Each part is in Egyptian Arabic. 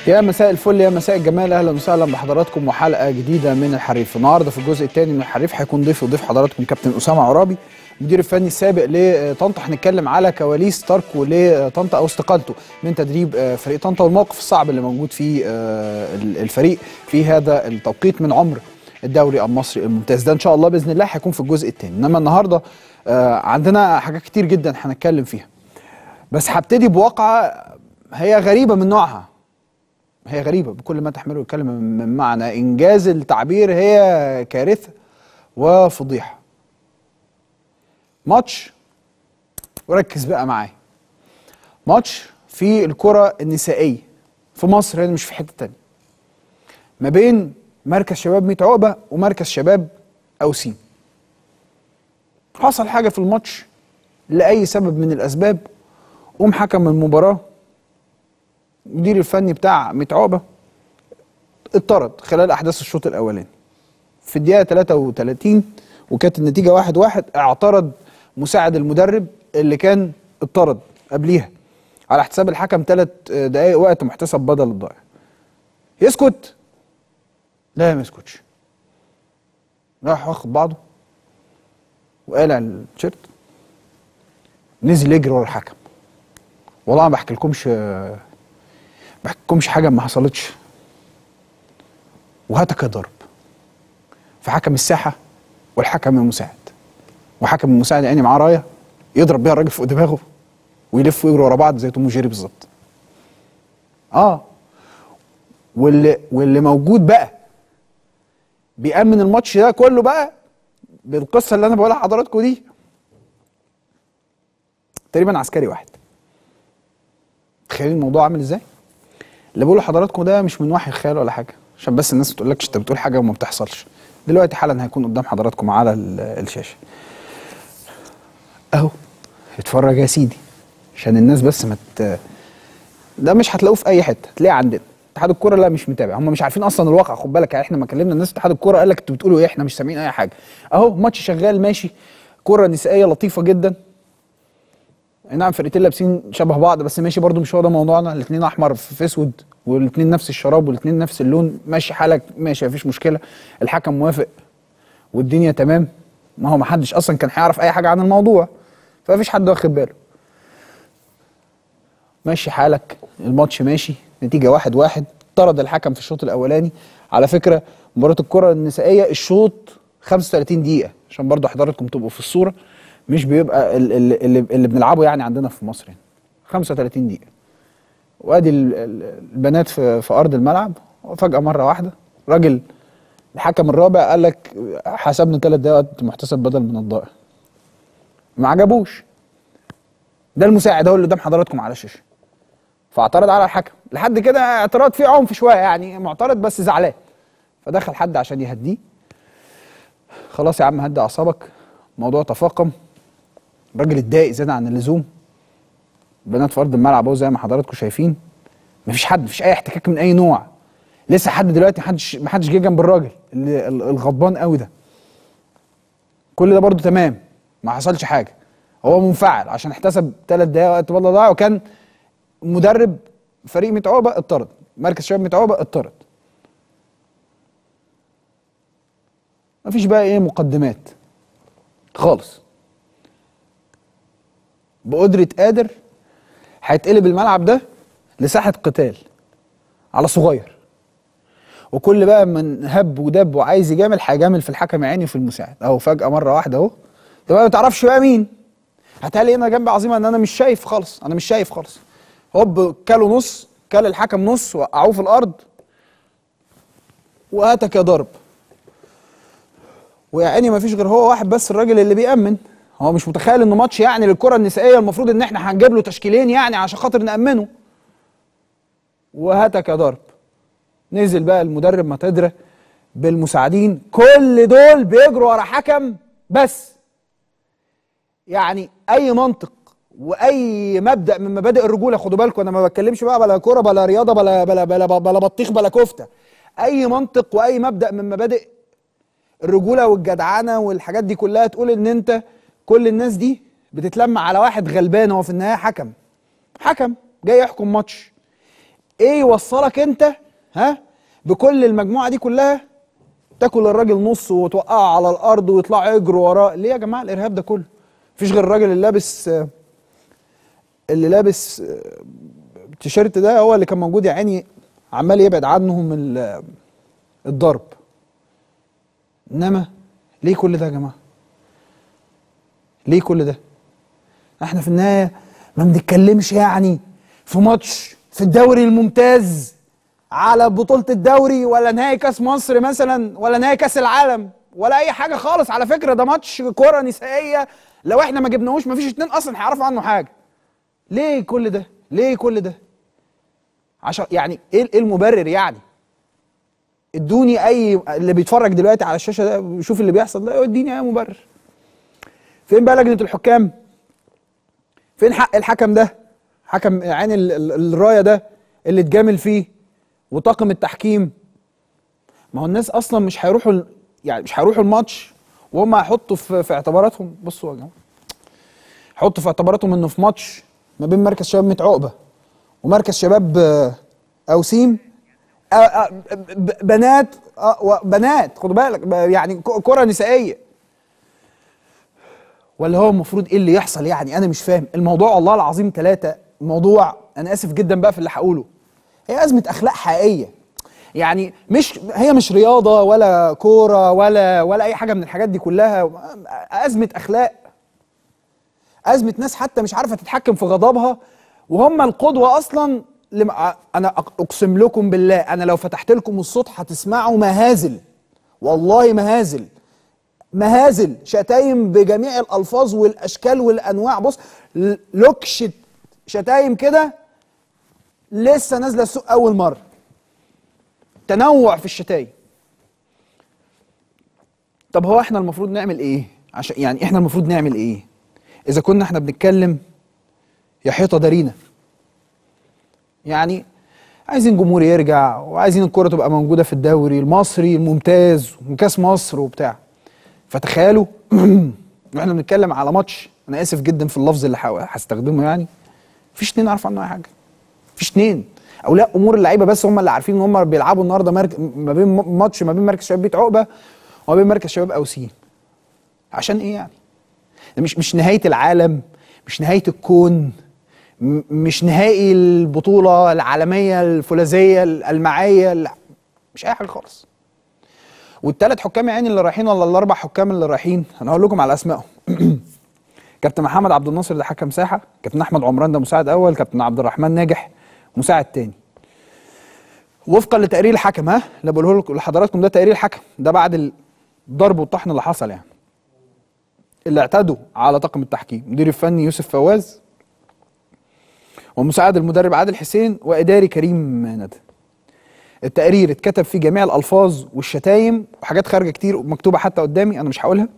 يا مساء الفل يا مساء الجمال اهلا وسهلا بحضراتكم وحلقه جديده من الحريف النهارده في الجزء الثاني من الحريف هيكون ضيف وضيف حضراتكم كابتن اسامه عرابي المدير الفني السابق لطنطا هنتكلم على كواليس تركه لطنطا او استقالته من تدريب فريق طنطا والموقف الصعب اللي موجود في الفريق في هذا التوقيت من عمر الدوري المصري الممتاز ده ان شاء الله باذن الله هيكون في الجزء الثاني انما النهارده عندنا حاجات كتير جدا هنتكلم فيها بس هبتدي بواقعه هي غريبه من نوعها هي غريبه بكل ما تحمله الكلمه من معنى انجاز التعبير هي كارثه وفضيحه ماتش وركز بقى معايا ماتش في الكره النسائيه في مصر هنا مش في حته تانية ما بين مركز شباب ميت عقبه ومركز شباب اوسين حصل حاجه في الماتش لاي سبب من الاسباب قوم حكم المباراه المدير الفني بتاع ميت عقبه اتطرد خلال احداث الشوط الاولاني في الدقيقه 33 وكانت النتيجه واحد واحد اعترض مساعد المدرب اللي كان اتطرد قبليها على حساب الحكم ثلاث دقائق وقت محتسب بدل الضائع يسكت لا ما يسكتش راح واخد بعضه وقالع التيشيرت نزل يجري ورا الحكم والله ما بحكي لكمش بحكمش حاجه ما حصلتش وهتك ضرب فحكم الساحه والحكم المساعد وحكم المساعد يعني معاه رايه يضرب بيها الراجل فوق دماغه ويلف ويجري ورا بعض زي توم وجيري بالظبط اه واللي واللي موجود بقى بيأمن الماتش ده كله بقى بالقصه اللي انا بقولها لحضراتكم دي تقريبا عسكري واحد تخيلين الموضوع عامل ازاي اللي بقوله لحضراتكم ده مش من وحي الخيال ولا حاجه عشان بس الناس ما تقولكش انت بتقول حاجه وما بتحصلش دلوقتي حالا هيكون قدام حضراتكم على الشاشه اهو اتفرج يا سيدي عشان الناس بس ما مت... ده مش هتلاقوه في اي حته هتلاقيه عندنا اتحاد الكوره لا مش متابع هم مش عارفين اصلا الواقع خد بالك احنا ما كلمنا الناس اتحاد الكوره قال لك انتوا بتقولوا ايه احنا مش سامعين اي حاجه اهو ماتش شغال ماشي كره نسائيه لطيفه جدا اي نعم فرقتين لابسين شبه بعض بس ماشي برضو مش هو ده موضوعنا الاثنين احمر في اسود والاثنين نفس الشراب والاثنين نفس اللون ماشي حالك ماشي مفيش مشكله الحكم موافق والدنيا تمام ما هو ما حدش اصلا كان هيعرف اي حاجه عن الموضوع فمفيش حد واخد باله ماشي حالك الماتش ماشي نتيجه واحد واحد طرد الحكم في الشوط الاولاني على فكره مباراه الكره النسائيه الشوط 35 دقيقه عشان برضو حضراتكم تبقوا في الصوره مش بيبقى اللي, اللي, اللي بنلعبه يعني عندنا في مصر يعني 35 دقيقه وادي البنات في, في ارض الملعب وفجاه مره واحده راجل الحكم الرابع قال لك حسبنا ثلاث دقائق محتسب بدل من الضائع ما عجبوش ده المساعد هو اللي قدام حضراتكم على الشاشه فاعترض على الحكم لحد كده اعتراض فيه عنف شويه يعني معترض بس زعلان فدخل حد عشان يهديه خلاص يا عم هدي اعصابك الموضوع تفاقم الراجل اتضايق زياده عن اللزوم بنات في ارض الملعب اهو زي ما حضراتكم شايفين مفيش حد مفيش اي احتكاك من اي نوع لسه لحد دلوقتي محدش محدش جه جنب الراجل اللي الغضبان قوي ده كل ده برضو تمام ما حصلش حاجه هو منفعل عشان احتسب ثلاث دقايق وقت بدل ضاع وكان مدرب فريق ميت عقبه اتطرد مركز شباب ميت عقبه اتطرد مفيش بقى ايه مقدمات خالص بقدرة قادر هيتقلب الملعب ده لساحة قتال على صغير وكل بقى من هب ودب وعايز يجامل هيجامل في الحكم عيني وفي المساعد اهو فجأة مرة واحدة اهو تبقى ما تعرفش بقى مين هتقالي انا جنبي عظيمة ان انا مش شايف خالص انا مش شايف خالص هوب كلوا نص كل الحكم نص وقعوه في الارض وهاتك يا ضرب ويا عيني ما فيش غير هو واحد بس الراجل اللي بيأمن هو مش متخيل انه ماتش يعني للكره النسائيه المفروض ان احنا هنجيب له تشكيلين يعني عشان خاطر نأمنه وهاتك يا ضرب نزل بقى المدرب ما تدرى بالمساعدين كل دول بيجروا ورا حكم بس يعني اي منطق واي مبدا من مبادئ الرجوله خدوا بالكم انا ما بتكلمش بقى بلا كوره بلا رياضه بلا بلا بلا بلا بطيخ بلا كفته اي منطق واي مبدا من مبادئ الرجوله والجدعنه والحاجات دي كلها تقول ان انت كل الناس دي بتتلم على واحد غلبان هو في النهايه حكم حكم جاي يحكم ماتش ايه يوصلك انت ها بكل المجموعه دي كلها تاكل الراجل نص وتوقعه على الارض ويطلعوا يجروا وراه ليه يا جماعه الارهاب ده كله مفيش غير الراجل اللي لابس آه، اللي لابس آه، التيشيرت ده هو اللي كان موجود يا عيني عمال يبعد عنهم ال- الضرب انما ليه كل ده يا جماعه ليه كل ده احنا في النهايه ما بنتكلمش يعني في ماتش في الدوري الممتاز على بطولة الدوري ولا نهائي كاس مصر مثلا ولا نهائي كاس العالم ولا اي حاجة خالص على فكرة ده ماتش كرة نسائية لو احنا ما جبناهوش ما فيش اتنين اصلا هيعرفوا عنه حاجة ليه كل ده ليه كل ده عشان يعني ايه ايه المبرر يعني ادوني اي اللي بيتفرج دلوقتي على الشاشة ده ويشوف اللي بيحصل ده اديني اي مبرر فين بقى لجنة الحكام فين حق الحكم ده حكم عين ال- ال- الرايه ده اللي اتجامل فيه وطاقم التحكيم ما هو الناس اصلا مش هيروحوا ال- يعني مش هيروحوا الماتش وهم هيحطوا في, في اعتباراتهم بصوا يا جماعه حطوا في اعتباراتهم انه في ماتش ما بين مركز شباب ميت عقبه ومركز شباب آه، اوسيم آه، آه، ب- بنات آه، و- بنات خدوا بالك ب- يعني ك- كره نسائيه ولا هو المفروض ايه اللي يحصل يعني انا مش فاهم الموضوع والله العظيم ثلاثة موضوع انا اسف جدا بقى في اللي هقوله هي ازمة اخلاق حقيقية يعني مش هي مش رياضة ولا كورة ولا ولا اي حاجة من الحاجات دي كلها ازمة اخلاق ازمة ناس حتى مش عارفة تتحكم في غضبها وهم القدوة اصلا لما انا أق- اقسم لكم بالله انا لو فتحت لكم الصوت هتسمعوا مهازل والله مهازل مهازل شتايم بجميع الالفاظ والاشكال والانواع بص ل- لوكشه شتايم كده لسه نازله السوق اول مره تنوع في الشتايم طب هو احنا المفروض نعمل ايه عشان يعني احنا المفروض نعمل ايه اذا كنا احنا بنتكلم يا حيطه دارينا يعني عايزين جمهور يرجع وعايزين الكرة تبقى موجودة في الدوري المصري الممتاز وكاس مصر وبتاع فتخيلوا واحنا بنتكلم على ماتش انا اسف جدا في اللفظ اللي هحاول- هستخدمه يعني مفيش اتنين عارف عنه اي حاجه مفيش اتنين اولياء امور اللعيبه بس هم اللي عارفين ان هم بيلعبوا النهارده مرك... ما بين م- ماتش ما بين مركز شباب بيت عقبه وما بين مركز شباب اوسيم عشان ايه يعني ده مش مش نهايه العالم مش نهايه الكون م- مش نهائي البطوله العالميه الفولاذيه المعايه ال- مش اي حاجه خالص والثلاث حكام يا عيني اللي رايحين ولا الاربع حكام اللي رايحين انا هقول لكم على اسمائهم كابتن محمد عبد الناصر ده حكم ساحه كابتن احمد عمران ده مساعد اول كابتن عبد الرحمن ناجح مساعد تاني وفقا لتقرير الحكم ها اللي بقوله لكم لحضراتكم ده تقرير الحكم ده بعد الضرب والطحن اللي حصل يعني اللي اعتدوا على طاقم التحكيم المدير الفني يوسف فواز ومساعد المدرب عادل حسين واداري كريم ندى التقرير اتكتب فيه جميع الالفاظ والشتايم وحاجات خارجه كتير مكتوبه حتى قدامي انا مش هقولها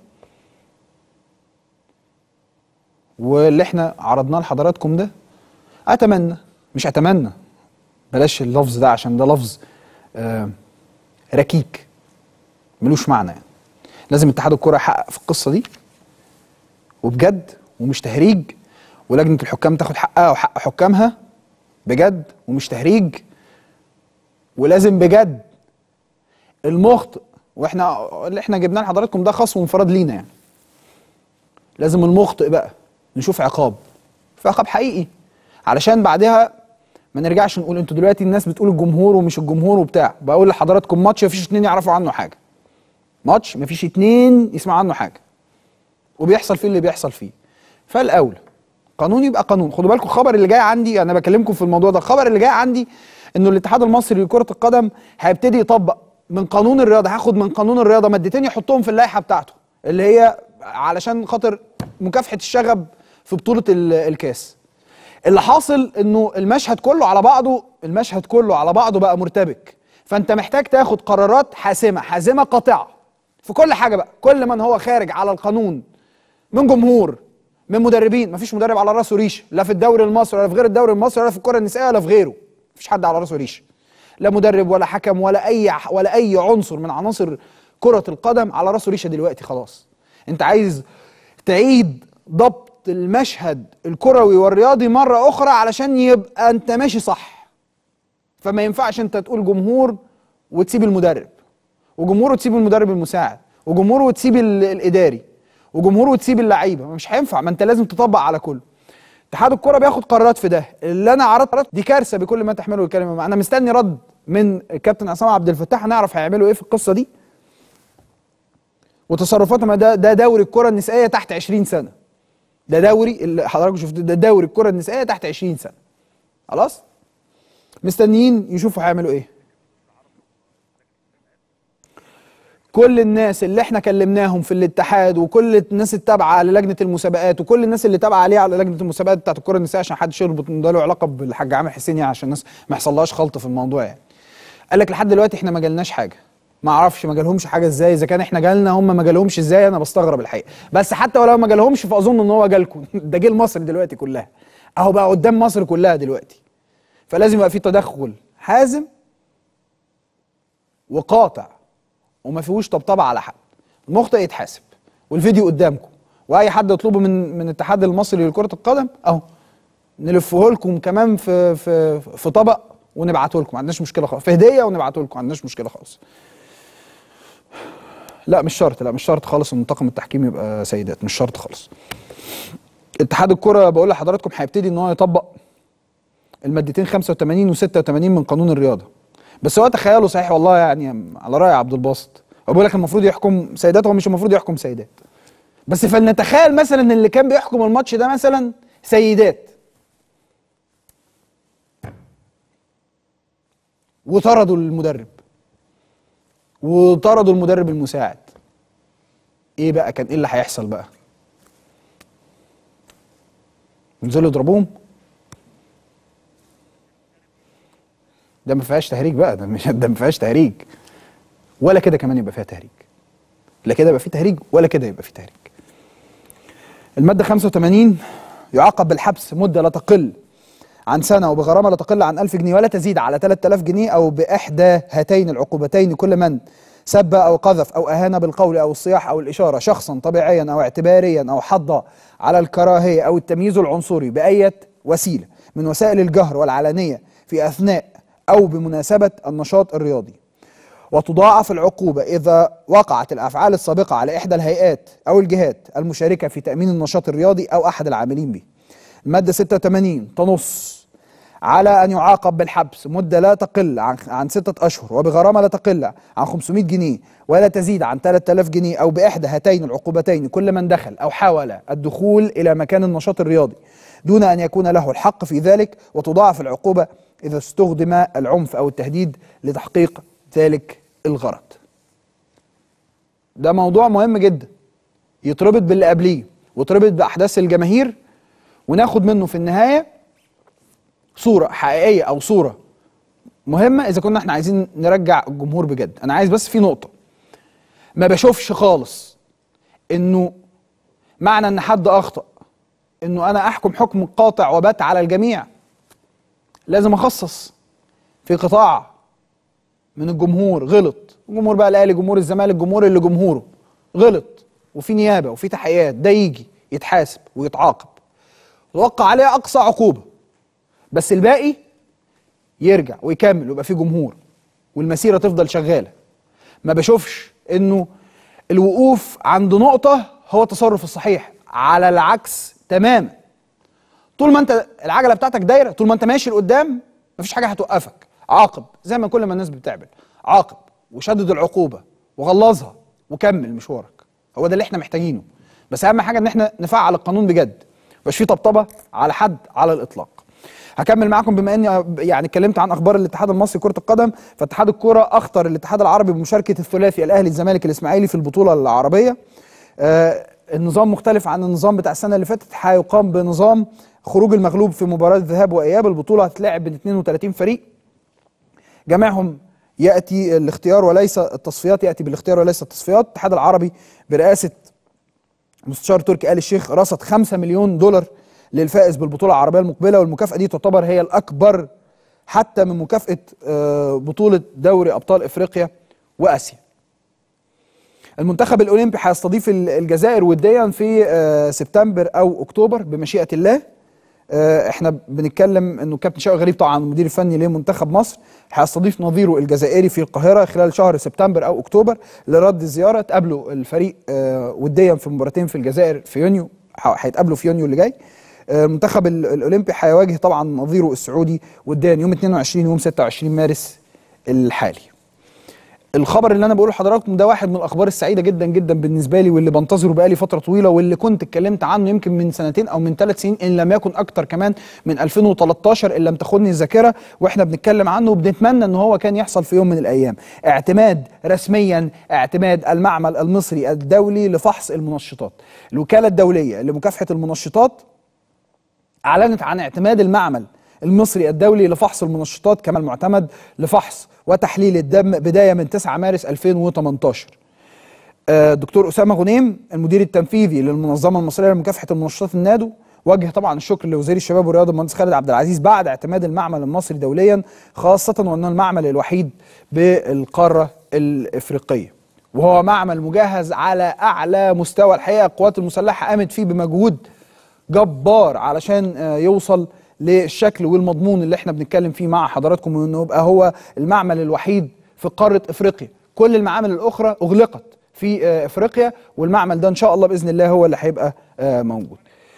واللي احنا عرضناه لحضراتكم ده اتمنى مش اتمنى بلاش اللفظ ده عشان ده لفظ آه ركيك ملوش معنى يعني لازم اتحاد الكره يحقق في القصه دي وبجد ومش تهريج ولجنه الحكام تاخد حقها وحق حكامها بجد ومش تهريج ولازم بجد المخطئ واحنا اللي احنا جبناه لحضراتكم ده خاص وانفراد لينا يعني لازم المخطئ بقى نشوف عقاب في عقاب حقيقي علشان بعدها ما نرجعش نقول انتوا دلوقتي الناس بتقول الجمهور ومش الجمهور وبتاع بقول لحضراتكم ماتش مفيش اتنين يعرفوا عنه حاجه ماتش مفيش اتنين يسمعوا عنه حاجه وبيحصل فيه اللي بيحصل فيه فالاولى قانون يبقى قانون خدوا بالكم الخبر اللي جاي عندي انا بكلمكم في الموضوع ده الخبر اللي جاي عندي انه الاتحاد المصري لكره القدم هيبتدي يطبق من قانون الرياضه هاخد من قانون الرياضه مادتين يحطهم في اللائحه بتاعته اللي هي علشان خاطر مكافحه الشغب في بطوله ال- الكاس اللي حاصل انه المشهد كله على بعضه المشهد كله على بعضه بقى مرتبك فانت محتاج تاخد قرارات حاسمه حازمه قاطعه في كل حاجه بقى كل من هو خارج على القانون من جمهور من مدربين مفيش مدرب على راسه ريشه لا في الدوري المصري ولا في غير الدوري المصري ولا في الكره النسائيه ولا في غيره مفيش حد على راسه ريشه لا مدرب ولا حكم ولا اي ولا اي عنصر من عناصر كره القدم على راسه ريشه دلوقتي خلاص انت عايز تعيد ضبط المشهد الكروي والرياضي مره اخرى علشان يبقى انت ماشي صح فما ينفعش انت تقول جمهور وتسيب المدرب وجمهور وتسيب المدرب المساعد وجمهور وتسيب ال- الاداري وجمهور وتسيب اللعيبه مش هينفع ما انت لازم تطبق على كله اتحاد الكره بياخد قرارات في ده اللي انا عرضت دي كارثه بكل ما تحمله الكلمه انا مستني رد من الكابتن عصام عبد الفتاح نعرف هيعملوا ايه في القصه دي وتصرفاتهم ده ده دوري الكره النسائيه تحت 20 سنه ده دوري اللي حضراتكم شفتوا ده دوري الكره النسائيه تحت 20 سنه خلاص مستنيين يشوفوا هيعملوا ايه كل الناس اللي احنا كلمناهم في الاتحاد وكل الناس التابعه على لجنه المسابقات وكل الناس اللي تابعه عليها على لجنه المسابقات بتاعت الكره النسائيه عشان حد يربط ان ده له علاقه بالحاج عامر حسين يعني عشان الناس ما يحصلهاش خلط في الموضوع يعني قال لك لحد دلوقتي احنا ما جالناش حاجه ما اعرفش ما جالهمش حاجه ازاي اذا كان احنا جالنا هم ما جالهمش ازاي انا بستغرب الحقيقه بس حتى ولو ما جالهمش فاظن ان هو جالكم ده جه لمصر دلوقتي كلها اهو بقى قدام مصر كلها دلوقتي فلازم يبقى في تدخل حازم وقاطع وما فيهوش طبطبه على حد المخطئ يتحاسب والفيديو قدامكم واي حد يطلبه من من الاتحاد المصري لكره القدم اهو نلفه لكم كمان في في في طبق ونبعته لكم ما عندناش مشكله خالص في هديه ونبعته لكم ما عندناش مشكله خالص لا مش شرط لا مش شرط خالص ان طاقم التحكيم يبقى سيدات مش شرط خالص اتحاد الكره بقول لحضراتكم هيبتدي ان هو يطبق المادتين 85 و86 من قانون الرياضه بس هو تخيلوا صحيح والله يعني على راي عبد الباسط هو بيقول لك المفروض يحكم سيدات هو مش المفروض يحكم سيدات بس فلنتخيل مثلا ان اللي كان بيحكم الماتش ده مثلا سيدات وطردوا المدرب وطردوا المدرب المساعد ايه بقى كان ايه اللي هيحصل بقى ينزلوا يضربوهم ده ما فيهاش تهريج بقى ده مش ده ما فيهاش تهريج ولا كده كمان يبقى فيها تهريج لا كده يبقى فيه تهريج ولا كده يبقى فيه تهريج المادة 85 يعاقب بالحبس مدة لا تقل عن سنة وبغرامة لا تقل عن 1000 جنيه ولا تزيد على 3000 جنيه أو بإحدى هاتين العقوبتين كل من سب أو قذف أو أهان بالقول أو الصياح أو الإشارة شخصا طبيعيا أو اعتباريا أو حض على الكراهية أو التمييز العنصري بأية وسيلة من وسائل الجهر والعلانية في أثناء أو بمناسبة النشاط الرياضي وتضاعف العقوبة إذا وقعت الأفعال السابقة على إحدى الهيئات أو الجهات المشاركة في تأمين النشاط الرياضي أو أحد العاملين به المادة 86 تنص على أن يعاقب بالحبس مدة لا تقل عن عن ستة أشهر وبغرامة لا تقل عن 500 جنيه ولا تزيد عن 3000 جنيه أو بإحدى هاتين العقوبتين كل من دخل أو حاول الدخول إلى مكان النشاط الرياضي دون أن يكون له الحق في ذلك وتضاعف العقوبة إذا استخدم العنف أو التهديد لتحقيق ذلك الغرض ده موضوع مهم جدا يتربط باللي قبليه ويتربط بأحداث الجماهير وناخد منه في النهاية صورة حقيقية أو صورة مهمة إذا كنا احنا عايزين نرجع الجمهور بجد أنا عايز بس في نقطة ما بشوفش خالص إنه معنى إن حد أخطأ إنه أنا أحكم حكم قاطع وبات على الجميع لازم أخصص في قطاع من الجمهور غلط الجمهور بقى الاهلي جمهور الزمالك جمهور اللي جمهوره غلط وفي نيابه وفي تحقيقات ده يجي يتحاسب ويتعاقب توقع عليه اقصى عقوبه بس الباقي يرجع ويكمل ويبقى فيه جمهور والمسيره تفضل شغاله ما بشوفش انه الوقوف عند نقطه هو التصرف الصحيح على العكس تماما طول ما انت العجله بتاعتك دايره طول ما انت ماشي لقدام مفيش حاجه هتوقفك عاقب زي ما كل ما الناس بتعمل عاقب وشدد العقوبه وغلظها وكمل مشوارك هو ده اللي احنا محتاجينه بس اهم حاجه ان احنا نفعل القانون بجد مش فيه طبطبه على حد على الاطلاق هكمل معاكم بما اني يعني اتكلمت عن اخبار الاتحاد المصري لكره القدم فاتحاد الكره اخطر الاتحاد العربي بمشاركه الثلاثي الاهلي الزمالك الاسماعيلي في البطوله العربيه آه النظام مختلف عن النظام بتاع السنه اللي فاتت هيقام بنظام خروج المغلوب في مباراه ذهاب واياب البطوله هتتلعب بين 32 فريق جميعهم ياتي الاختيار وليس التصفيات ياتي بالاختيار وليس التصفيات الاتحاد العربي برئاسه مستشار تركي آل الشيخ رصد 5 مليون دولار للفائز بالبطوله العربيه المقبله والمكافاه دي تعتبر هي الاكبر حتى من مكافاه بطوله دوري ابطال افريقيا واسيا المنتخب الاولمبي هيستضيف الجزائر وديا في سبتمبر او اكتوبر بمشيئه الله آه، احنا بنتكلم انه كابتن شوقي غريب طبعا المدير الفني لمنتخب مصر هيستضيف نظيره الجزائري في القاهره خلال شهر سبتمبر او اكتوبر لرد الزياره تقابلوا الفريق آه، وديا في مباراتين في الجزائر في يونيو ه- هيتقابلوا في يونيو اللي جاي آه، المنتخب ال- الاولمبي هيواجه طبعا نظيره السعودي وديا يوم 22 ويوم 26 مارس الحالي الخبر اللي انا بقوله لحضراتكم ده واحد من الاخبار السعيده جدا جدا بالنسبه لي واللي بنتظره بقالي فتره طويله واللي كنت اتكلمت عنه يمكن من سنتين او من ثلاث سنين ان لم يكن اكتر كمان من 2013 ان لم تخني الذاكره واحنا بنتكلم عنه وبنتمنى ان هو كان يحصل في يوم من الايام اعتماد رسميا اعتماد المعمل المصري الدولي لفحص المنشطات الوكاله الدوليه لمكافحه المنشطات أعلنت عن اعتماد المعمل المصري الدولي لفحص المنشطات كما المعتمد لفحص وتحليل الدم بداية من 9 مارس 2018 آه، دكتور أسامة غنيم المدير التنفيذي للمنظمة المصرية لمكافحة المنشطات النادو وجه طبعا الشكر لوزير الشباب والرياضة المهندس خالد عبد العزيز بعد اعتماد المعمل المصري دوليا خاصة وأنه المعمل الوحيد بالقارة الإفريقية وهو معمل مجهز على أعلى مستوى الحقيقة القوات المسلحة قامت فيه بمجهود جبار علشان آه، يوصل للشكل والمضمون اللي احنا بنتكلم فيه مع حضراتكم وانه يبقى هو المعمل الوحيد في قاره افريقيا كل المعامل الاخرى اغلقت في آه، افريقيا والمعمل ده ان شاء الله باذن الله هو اللي هيبقى آه، موجود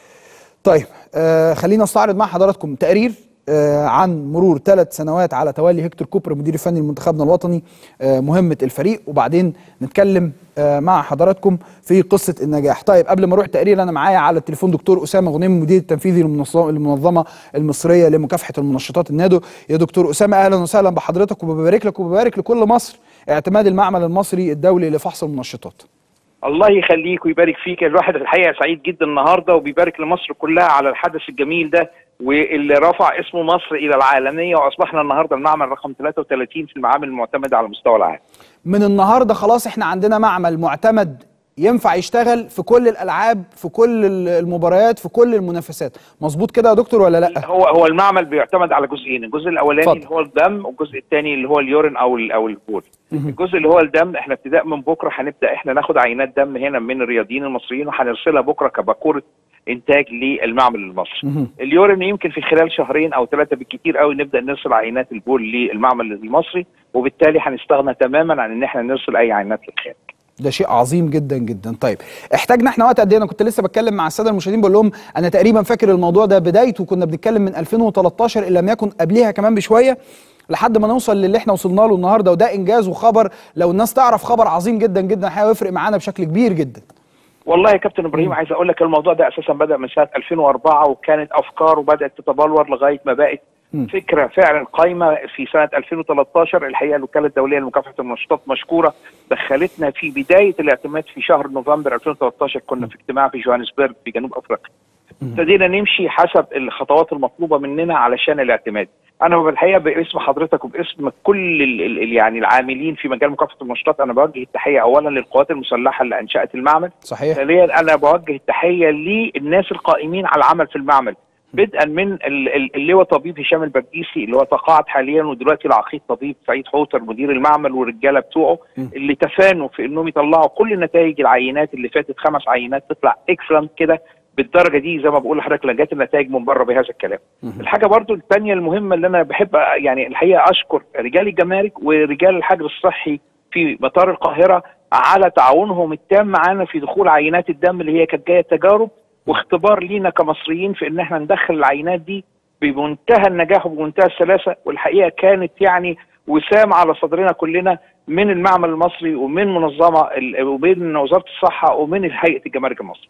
طيب آه خلينا نستعرض مع حضراتكم تقرير آه عن مرور ثلاث سنوات على تولي هيكتور كوبر مدير الفني لمنتخبنا الوطني آه مهمه الفريق وبعدين نتكلم آه مع حضراتكم في قصه النجاح. طيب قبل ما اروح تقرير انا معايا على التليفون دكتور اسامه غنيم المدير التنفيذي للمنظمه المنظمة المصريه لمكافحه المنشطات النادو. يا دكتور اسامه اهلا وسهلا بحضرتك وببارك لك وببارك لكل مصر اعتماد المعمل المصري الدولي لفحص المنشطات. الله يخليك ويبارك فيك الواحد الحقيقه سعيد جدا النهارده وبيبارك لمصر كلها على الحدث الجميل ده واللي رفع اسم مصر الى العالميه واصبحنا النهارده المعمل رقم 33 في المعامل المعتمده على مستوى العالم. من النهارده خلاص احنا عندنا معمل معتمد ينفع يشتغل في كل الالعاب في كل المباريات في كل المنافسات مظبوط كده يا دكتور ولا لا هو هو المعمل بيعتمد على جزئين الجزء الاولاني اتفضل. اللي هو الدم والجزء الثاني اللي هو اليورين او ال او البول الجزء اللي هو الدم احنا ابتداء من بكره هنبدا احنا ناخد عينات دم هنا من الرياضيين المصريين وهنرسلها بكره كباكوره انتاج للمعمل المصري مهم. اليورين يمكن في خلال شهرين او ثلاثه بالكثير قوي نبدا نرسل عينات البول للمعمل المصري وبالتالي هنستغنى تماما عن ان احنا نرسل اي عينات للخارج ده شيء عظيم جدا جدا طيب احتاجنا احنا وقت قد ايه انا كنت لسه بتكلم مع الساده المشاهدين بقول لهم انا تقريبا فاكر الموضوع ده بدايته كنا بنتكلم من 2013 ان لم يكن قبليها كمان بشويه لحد ما نوصل للي احنا وصلنا له النهارده وده انجاز وخبر لو الناس تعرف خبر عظيم جدا جدا هيفرق معانا بشكل كبير جدا والله يا كابتن ابراهيم عايز اقول لك الموضوع ده اساسا بدا من سنه 2004 وكانت افكار وبدات تتبلور لغايه ما بقت مم. فكره فعلا قايمه في سنه 2013 الحقيقه الوكاله الدوليه لمكافحه المنشطات مشكوره دخلتنا في بدايه الاعتماد في شهر نوفمبر 2013 كنا في اجتماع في جوهانسبرج في جنوب افريقيا ابتدينا نمشي حسب الخطوات المطلوبه مننا علشان الاعتماد انا بالحقيقه باسم حضرتك وباسم كل ال ال يعني العاملين في مجال مكافحه المنشطات انا بوجه التحيه اولا للقوات المسلحه اللي انشات المعمل صحيح ثانيا انا بوجه التحيه للناس القائمين على العمل في المعمل بدءا من ال- ال- اللواء طبيب هشام البرديسي اللي هو تقاعد حاليا ودلوقتي العقيد طبيب سعيد حوتر مدير المعمل والرجاله بتوعه م. اللي تفانوا في انهم يطلعوا كل نتائج العينات اللي فاتت خمس عينات تطلع اكسلنت كده بالدرجه دي زي ما بقول لحضرتك لو جت النتائج من بره بهذا الكلام. مهم. الحاجه برضو الثانيه المهمه اللي انا بحب يعني الحقيقه اشكر رجال الجمارك ورجال الحجر الصحي في مطار القاهره على تعاونهم التام معانا في دخول عينات الدم اللي هي كانت جايه تجارب واختبار لينا كمصريين في ان احنا ندخل العينات دي بمنتهى النجاح وبمنتهى السلاسه والحقيقه كانت يعني وسام على صدرنا كلنا من المعمل المصري ومن منظمه ال- ومن وزاره الصحه ومن هيئه الجمارك المصري.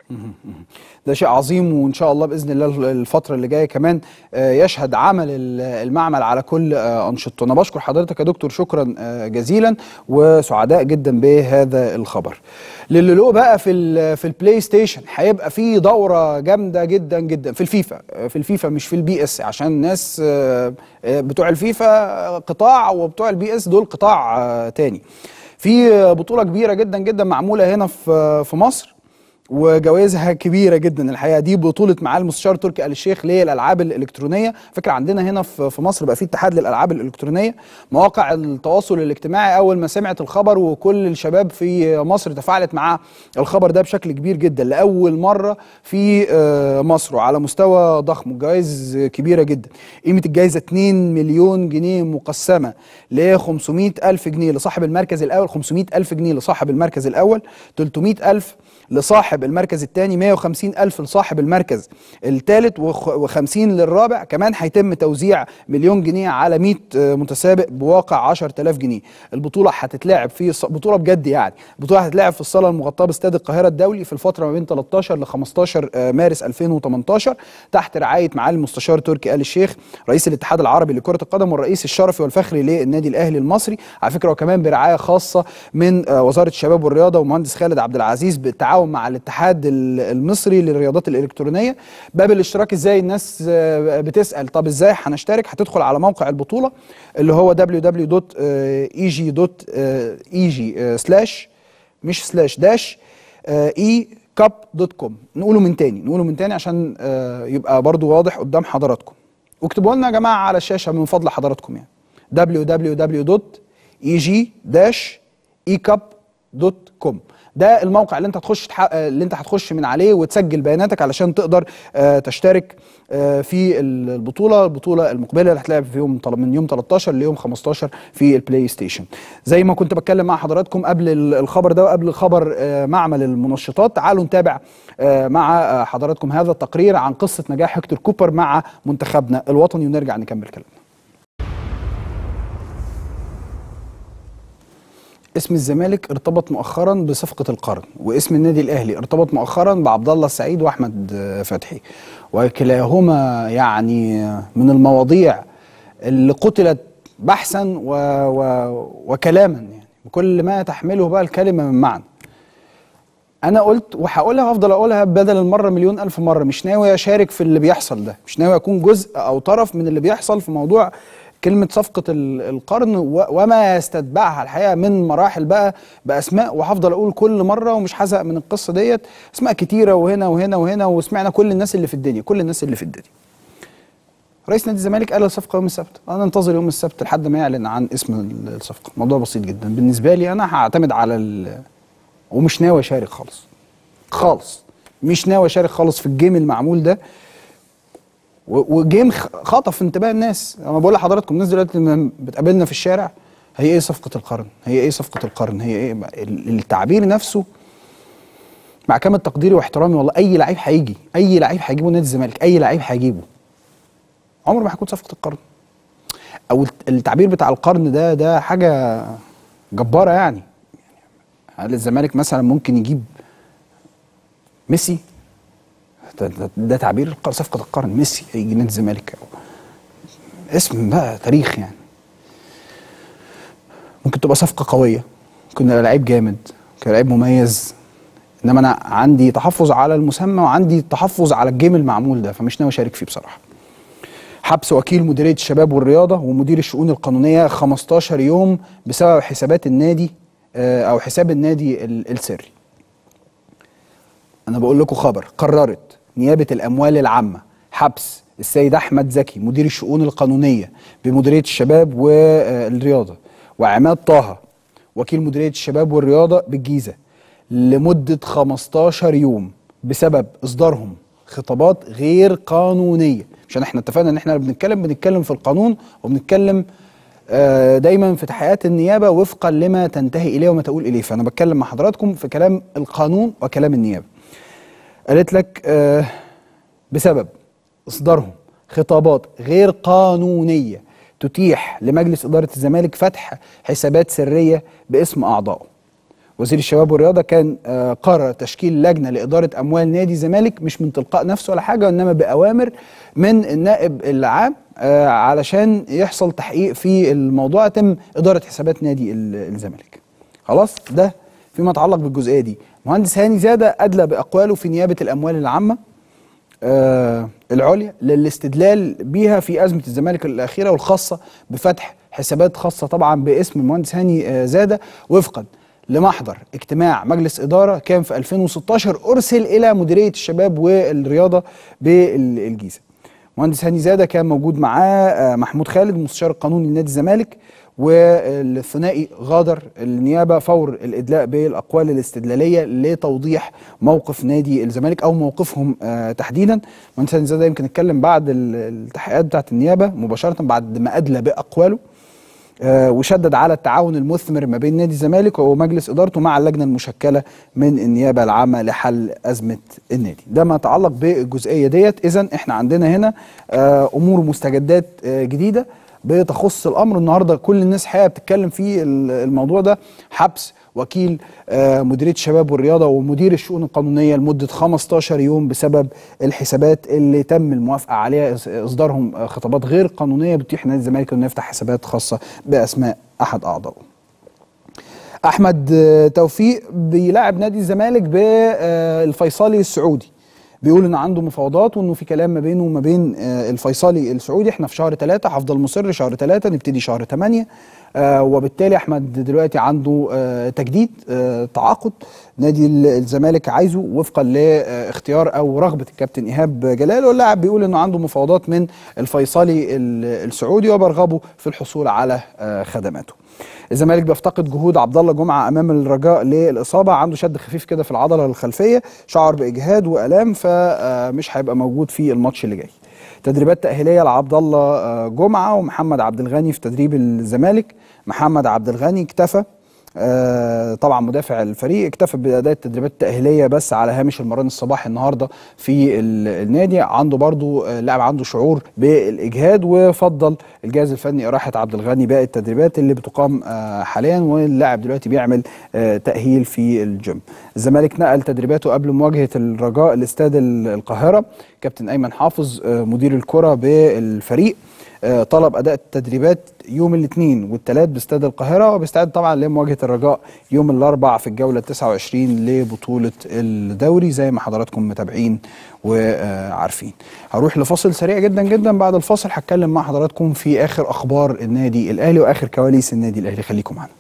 ده شيء عظيم وان شاء الله باذن الله الفتره اللي جايه كمان آه، يشهد عمل ال- المعمل على كل آه، انشطته انا بشكر حضرتك يا دكتور شكرا آه، جزيلا وسعداء جدا بهذا الخبر للولو بقى في ال- في البلاي ستيشن هيبقى في دوره جامده جدا جدا في الفيفا آه، في الفيفا مش في البي اس عشان الناس آه، آه، بتوع الفيفا قطاع وبتوع البي اس دول قطاع آه، تاني في بطوله كبيره جدا جدا معموله هنا في في مصر وجوائزها كبيره جدا الحقيقه دي بطوله معالي المستشار تركي آل الشيخ للالعاب الالكترونيه فكره عندنا هنا في في مصر بقى في اتحاد للالعاب الالكترونيه مواقع التواصل الاجتماعي اول ما سمعت الخبر وكل الشباب في مصر تفاعلت مع الخبر ده بشكل كبير جدا لاول مره في آه، مصر وعلى مستوى ضخم وجوائز كبيره جدا قيمه الجائزه 2 مليون جنيه مقسمه ل 500 الف جنيه لصاحب المركز الاول 500 الف جنيه لصاحب المركز الاول 300 الف لصاحب المركز الثاني 150 ألف لصاحب المركز الثالث و50 للرابع كمان هيتم توزيع مليون جنيه على 100 متسابق بواقع 10000 جنيه البطولة هتتلعب في الص- بطولة بجد يعني البطولة هتتلعب في الصالة المغطاة باستاد القاهرة الدولي في الفترة ما بين 13 ل 15 مارس 2018 تحت رعاية معالي المستشار تركي آل الشيخ رئيس الاتحاد العربي لكرة القدم والرئيس الشرفي والفخري للنادي الأهلي المصري على فكرة وكمان برعاية خاصة من آه، وزارة الشباب والرياضة ومهندس خالد عبد العزيز بالتعاون مع الاتحاد ال- المصري للرياضات الإلكترونية باب الاشتراك ازاي الناس آه، بتسأل طب ازاي هنشترك هتدخل على موقع البطولة اللي هو www.eg.eg سلاش مش سلاش داش اي كاب دوت كوم نقوله من تاني نقوله من تاني عشان آه، يبقى برضو واضح قدام حضراتكم واكتبوا لنا يا جماعه على الشاشه من فضل حضراتكم يعني www.eg-ecap.com ده الموقع اللي انت هتخش تح... اللي انت هتخش من عليه وتسجل بياناتك علشان تقدر آه، تشترك آه، في البطوله البطوله المقبله اللي هتلعب في يوم تل- من يوم 13 ليوم 15 في البلاي ستيشن زي ما كنت بتكلم مع حضراتكم قبل ال- الخبر ده وقبل خبر آه، معمل المنشطات تعالوا نتابع آه، مع آه، حضراتكم هذا التقرير عن قصه نجاح هيكتور كوبر مع منتخبنا الوطني ونرجع نكمل كلامنا اسم الزمالك ارتبط مؤخرا بصفقه القرن واسم النادي الاهلي ارتبط مؤخرا بعبد الله السعيد واحمد آه، فتحي وكلاهما يعني من المواضيع اللي قتلت بحثا و و وكلاما يعني بكل ما تحمله بقى الكلمه من معنى انا قلت وهقولها هفضل اقولها بدل المره مليون الف مره مش ناوي اشارك في اللي بيحصل ده مش ناوي اكون جزء او طرف من اللي بيحصل في موضوع كلمه صفقه ال- القرن و- وما يستتبعها الحقيقه من مراحل بقى باسماء وهفضل اقول كل مره ومش هزهق من القصه ديت اسماء كتيره وهنا وهنا وهنا وسمعنا كل الناس اللي في الدنيا كل الناس اللي في الدنيا رئيس نادي الزمالك قال الصفقه يوم السبت انا انتظر يوم السبت لحد ما يعلن عن اسم ال- الصفقه موضوع بسيط جدا بالنسبه لي انا هعتمد على ال... ومش ناوي اشارك خالص خالص مش ناوي اشارك خالص في الجيم المعمول ده و- وجيم خ- خطف انتباه الناس انا بقول لحضراتكم الناس دلوقتي لما بتقابلنا في الشارع هي ايه صفقه القرن هي ايه صفقه القرن هي ايه ال- التعبير نفسه مع كامل تقديري واحترامي والله اي لعيب هيجي اي لعيب هيجيبه نادي الزمالك اي لعيب هيجيبه عمره ما هيكون صفقه القرن او الت- التعبير بتاع القرن ده ده حاجه جباره يعني هل الزمالك مثلا ممكن يجيب ميسي ده, ده, ده تعبير الق- صفقه القرن ميسي هيجي نادي الزمالك اسم بقى تاريخ يعني ممكن تبقى صفقه قويه ممكن يبقى لعيب جامد ممكن يبقى لعيب مميز انما انا عندي تحفظ على المسمى وعندي تحفظ على الجيم المعمول ده فمش ناوي اشارك فيه بصراحه حبس وكيل مديريه الشباب والرياضه ومدير الشؤون القانونيه 15 يوم بسبب حسابات النادي آه، او حساب النادي ال- السري انا بقول لكم خبر قررت نيابه الاموال العامه حبس السيد احمد زكي مدير الشؤون القانونيه بمديريه الشباب والرياضه وعماد طه وكيل مديريه الشباب والرياضه بالجيزه لمده 15 يوم بسبب اصدارهم خطابات غير قانونيه عشان احنا اتفقنا ان احنا بنتكلم بنتكلم في القانون وبنتكلم آه، دايما في تحقيقات النيابه وفقا لما تنتهي اليه وما تقول اليه فانا بتكلم مع حضراتكم في كلام القانون وكلام النيابه قالت لك آه، بسبب اصدارهم خطابات غير قانونيه تتيح لمجلس اداره الزمالك فتح حسابات سريه باسم اعضائه وزير الشباب والرياضه كان آه، قرر تشكيل لجنه لاداره اموال نادي الزمالك مش من تلقاء نفسه ولا حاجه وانما باوامر من النائب العام آه، علشان يحصل تحقيق في الموضوع يتم اداره حسابات نادي ال- الزمالك. خلاص ده فيما يتعلق بالجزئيه دي. مهندس هاني زاده ادلى باقواله في نيابه الاموال العامه آه العليا للاستدلال بيها في ازمه الزمالك الاخيره والخاصه بفتح حسابات خاصه طبعا باسم المهندس هاني آه زاده وفقا لمحضر اجتماع مجلس إدارة كان في 2016 أرسل إلى مديرية الشباب والرياضة بالجيزة مهندس هاني زادة كان موجود معاه آه، محمود خالد مستشار القانوني لنادي الزمالك والثنائي غادر النيابة فور الإدلاء بالأقوال الاستدلالية لتوضيح موقف نادي الزمالك أو موقفهم آه، تحديدا مهندس هاني زادة يمكن اتكلم بعد ال- التحقيقات بتاعت النيابة مباشرة بعد ما أدلى بأقواله آه، وشدد على التعاون المثمر ما بين نادي الزمالك ومجلس ادارته مع اللجنه المشكله من النيابه العامه لحل ازمه النادي ده ما يتعلق بالجزئيه ديت اذا احنا عندنا هنا آه، امور مستجدات آه، جديده بتخص الامر النهارده كل الناس حقيقه بتتكلم في ال- الموضوع ده حبس وكيل آه، مديريه الشباب والرياضه ومدير الشؤون القانونيه لمده 15 يوم بسبب الحسابات اللي تم الموافقه عليها إص- اصدارهم آه، خطابات غير قانونيه بتتيح نادي الزمالك انه يفتح حسابات خاصه باسماء احد اعضائه. احمد آه، توفيق بيلاعب نادي الزمالك بالفيصلي السعودي بيقول ان عنده مفاوضات وانه في كلام ما بينه وما بين آه، الفيصلي السعودي احنا في شهر ثلاثة هفضل مصر شهر ثلاثة نبتدي شهر ثمانية آه وبالتالي احمد دلوقتي عنده آه تجديد آه تعاقد نادي ال- الزمالك عايزه وفقا لاختيار او رغبه الكابتن ايهاب جلال واللاعب بيقول انه عنده مفاوضات من الفيصلي ال- السعودي وبرغبه في الحصول على آه خدماته الزمالك بيفتقد جهود عبد الله جمعه امام الرجاء للاصابه عنده شد خفيف كده في العضله الخلفيه شعر باجهاد والام فمش هيبقى موجود في الماتش اللي جاي تدريبات تأهيلية لعبد الله آه، جمعة ومحمد عبد الغني في تدريب الزمالك محمد عبد الغني اكتفى آه، طبعا مدافع الفريق اكتفى بأداء التدريبات التأهيلية بس على هامش المران الصباحي النهاردة في ال- النادي عنده برضو آه، لاعب عنده شعور بالإجهاد وفضل الجهاز الفني إراحة عبد الغني باقي التدريبات اللي بتقام آه، حاليا واللاعب دلوقتي بيعمل آه، تأهيل في الجيم الزمالك نقل تدريباته قبل مواجهة الرجاء لاستاد ال- القاهرة كابتن أيمن حافظ آه، مدير الكرة بالفريق آه، طلب اداء التدريبات يوم الاثنين والثلاث باستاد القاهره وبيستعد طبعا لمواجهه الرجاء يوم الاربع في الجوله 29 لبطوله الدوري زي ما حضراتكم متابعين وعارفين هروح لفاصل سريع جدا جدا بعد الفاصل هتكلم مع حضراتكم في اخر اخبار النادي الاهلي واخر كواليس النادي الاهلي خليكم معانا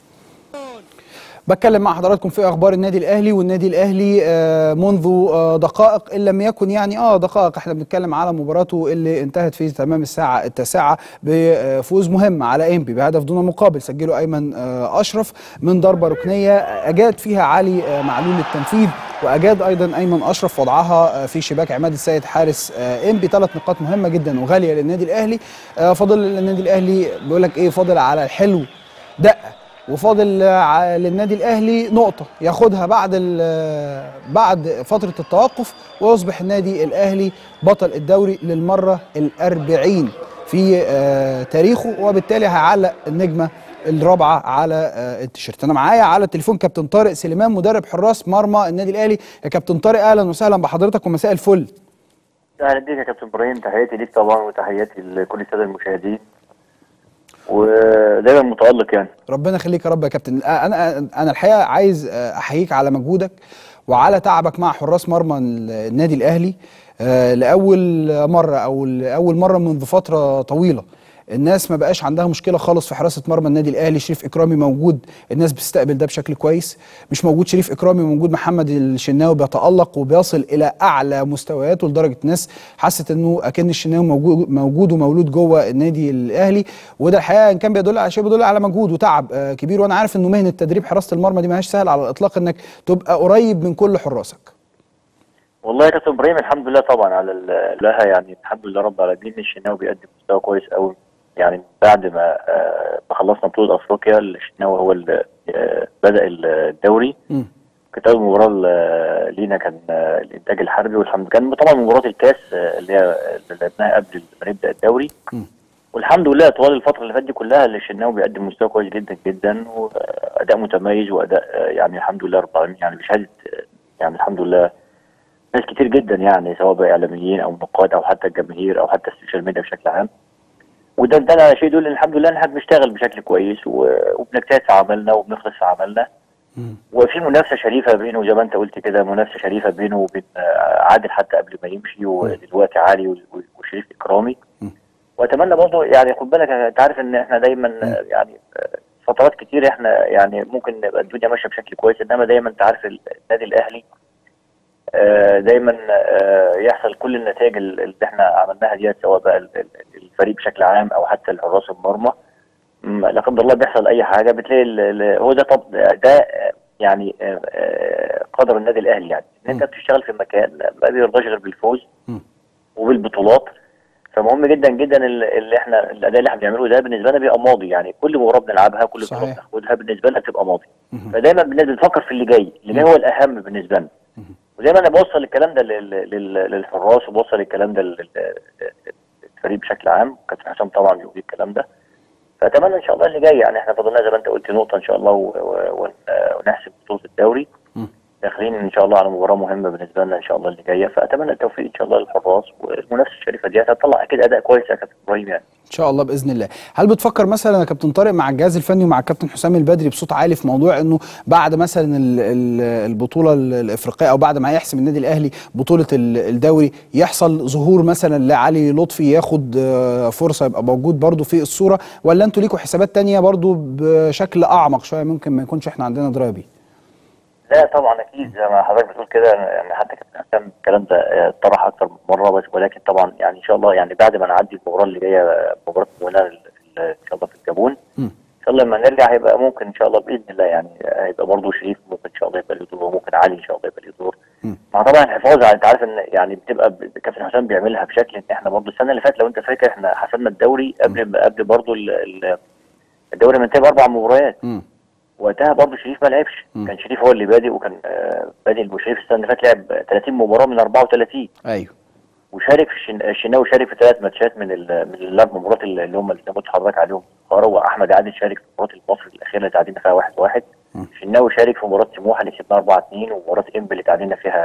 بتكلم مع حضراتكم في اخبار النادي الاهلي والنادي الاهلي آه، منذ آه، دقائق ان لم يكن يعني اه دقائق احنا بنتكلم على مباراته اللي انتهت في تمام الساعه التاسعه بفوز مهم على انبي بهدف دون مقابل سجله ايمن آه، اشرف من ضربه ركنيه اجاد فيها علي آه، معلول التنفيذ واجاد ايضا ايمن اشرف وضعها آه، في شباك عماد السيد حارس آه، انبي ثلاث نقاط مهمه جدا وغاليه للنادي الاهلي آه، فاضل النادي الاهلي بيقول لك ايه فاضل على الحلو دقه وفاضل ع- للنادي الاهلي نقطه ياخدها بعد ال- بعد فتره التوقف ويصبح النادي الاهلي بطل الدوري للمره الأربعين في آه، تاريخه وبالتالي هيعلق النجمه الرابعه على آه، التيشيرت انا معايا على التليفون كابتن طارق سليمان مدرب حراس مرمى النادي الاهلي يا كابتن طارق اهلا وسهلا بحضرتك ومساء الفل اهلا بيك يا كابتن ابراهيم تحياتي ليك طبعا وتحياتي لكل الساده المشاهدين ودايما متالق يعني ربنا يخليك يا رب يا كابتن آه، انا انا الحقيقه عايز آه، احييك على مجهودك وعلى تعبك مع حراس مرمى النادي الاهلي آه، لاول مره او لاول مره منذ فتره طويله الناس ما بقاش عندها مشكله خالص في حراسه مرمى النادي الاهلي شريف اكرامي موجود الناس بتستقبل ده بشكل كويس مش موجود شريف اكرامي موجود محمد الشناوي بيتالق وبيصل الى اعلى مستوياته لدرجه الناس حست انه اكن الشناوي موجود موجود ومولود جوه النادي الاهلي وده الحقيقه ان كان بيدل على شيء بيدل على مجهود وتعب آه، كبير وانا عارف انه مهنه تدريب حراسه المرمى دي ما هيش سهل على الاطلاق انك تبقى قريب من كل حراسك والله يا كابتن ابراهيم الحمد لله طبعا على ال- لها يعني الحمد لله رب العالمين الشناوي بيقدم مستوى كويس قوي يعني بعد ما آه، ما خلصنا بطوله افريقيا الشناوي هو اللي آه، بدا الدوري مم. كانت اول مباراه ل- لينا كان آه، الانتاج الحربي والحمد كان طبعا مباراه الكاس آه، اللي هي اللي لعبناها قبل ما نبدا الدوري مم. والحمد لله طوال الفتره اللي فاتت دي كلها الشناوي بيقدم مستوى كويس جدا جدا واداء متميز واداء آه، يعني الحمد لله رب العالمين يعني بشهاده آه، يعني الحمد لله ناس كتير جدا يعني سواء بقى اعلاميين او نقاد او حتى الجماهير او حتى السوشيال ميديا بشكل عام وده ده شيء يدل إن الحمد لله ان احنا بنشتغل بشكل كويس و- وبنجتهد في عملنا وبنخلص في عملنا مم. وفي منافسه شريفه بينه زي ما انت قلت كده منافسه شريفه بينه وبين آه، عادل حتى قبل ما يمشي ودلوقتي علي و- و- وشريف اكرامي مم. واتمنى برضه يعني خد بالك انت عارف ان احنا دايما آه، يعني آه، فترات كتير احنا يعني ممكن نبقى الدنيا ماشيه بشكل كويس انما دايما انت عارف النادي الاهلي آه، دايما آه، يحصل كل النتائج اللي احنا عملناها ديت سواء بقى ال- ال- الفريق بشكل عام او حتى الحراس المرمى م، لا قدر الله بيحصل اي حاجه بتلاقي ال- ال- هو ده طب ده آه، يعني آه، آه، قدر النادي الاهلي يعني ان انت مم. بتشتغل في مكان ما بيرضاش غير بالفوز مم. وبالبطولات فمهم جدا جدا ال- اللي احنا الاداء اللي احنا بنعمله ده بالنسبه لنا بيبقى ماضي يعني كل مباراه بنلعبها كل بطوله صحيح. بناخدها بالنسبه لنا بتبقى ماضي مهم. فدايما بالنسبه بنفكر في اللي جاي اللي جاي هو الاهم بالنسبه لنا مهم. ودايما انا بوصل الكلام ده لل- لل- للحراس وبوصل الكلام ده لل- للفريق بشكل عام كابتن حسام طبعا بيقول الكلام ده فاتمنى ان شاء الله اللي جاي يعني احنا فضلنا زي ما انت قلت نقطه ان شاء الله و- و- ون- ونحسم بطوله الدوري مم. داخلين ان شاء الله على مباراه مهمه بالنسبه لنا ان شاء الله اللي جايه فاتمنى التوفيق ان شاء الله للحراس والمنافسه الشريفه ديت هتطلع اكيد اداء كويس يا كابتن ابراهيم يعني ان شاء الله باذن الله هل بتفكر مثلا يا كابتن طارق مع الجهاز الفني ومع الكابتن حسام البدري بصوت عالي في موضوع انه بعد مثلا ال- ال- البطوله ال- الافريقيه او بعد ما يحسم النادي الاهلي بطوله ال- الدوري يحصل ظهور مثلا لعلي لطفي ياخد آه، فرصه يبقى موجود برضو في الصوره ولا انتوا ليكوا حسابات تانية برضو بشكل اعمق شويه ممكن ما يكونش احنا عندنا درايه بيه لا طبعا اكيد زي ما حضرتك بتقول كده يعني حتى كابتن حسام الكلام ده آه، طرح اكتر من مره بس ولكن طبعا يعني ان شاء الله يعني بعد ما نعدي المباراه اللي جايه آه، مباراه مولانا ال- ال- ان شاء الله في الجابون مم. ان شاء الله لما نرجع هيبقى ممكن ان شاء الله باذن الله يعني آه، هيبقى برضه شريف ممكن ان شاء الله يبقى له دور وممكن علي ان شاء الله يبقى له دور مم. مع طبعا الحفاظ على انت عارف ان يعني بتبقى ب- كابتن حسام بيعملها بشكل ان احنا برضه السنه اللي فاتت لو انت فاكر احنا حسمنا الدوري قبل قبل برضه ال- ال- الدوري منتهي باربع مباريات مم. وقتها برضه شريف ما لعبش مم. كان شريف هو اللي بادئ وكان آه، بادئ المشرف السنه اللي فاتت لعب 30 مباراه من 34 ايوه وشارك في الشن- الشناوي شارك في ثلاث ماتشات من ال- من الاربع مباريات اللي اللي هم اللي زي ما قلت لحضرتك عليهم خارة واحمد عادل شارك في مباراه المصري الاخيره اللي تعادلنا فيها 1 1 مم. الشناوي شارك في مباراه سموحه اللي كسبنا 4 2 ومباراه انبي اللي تعادلنا فيها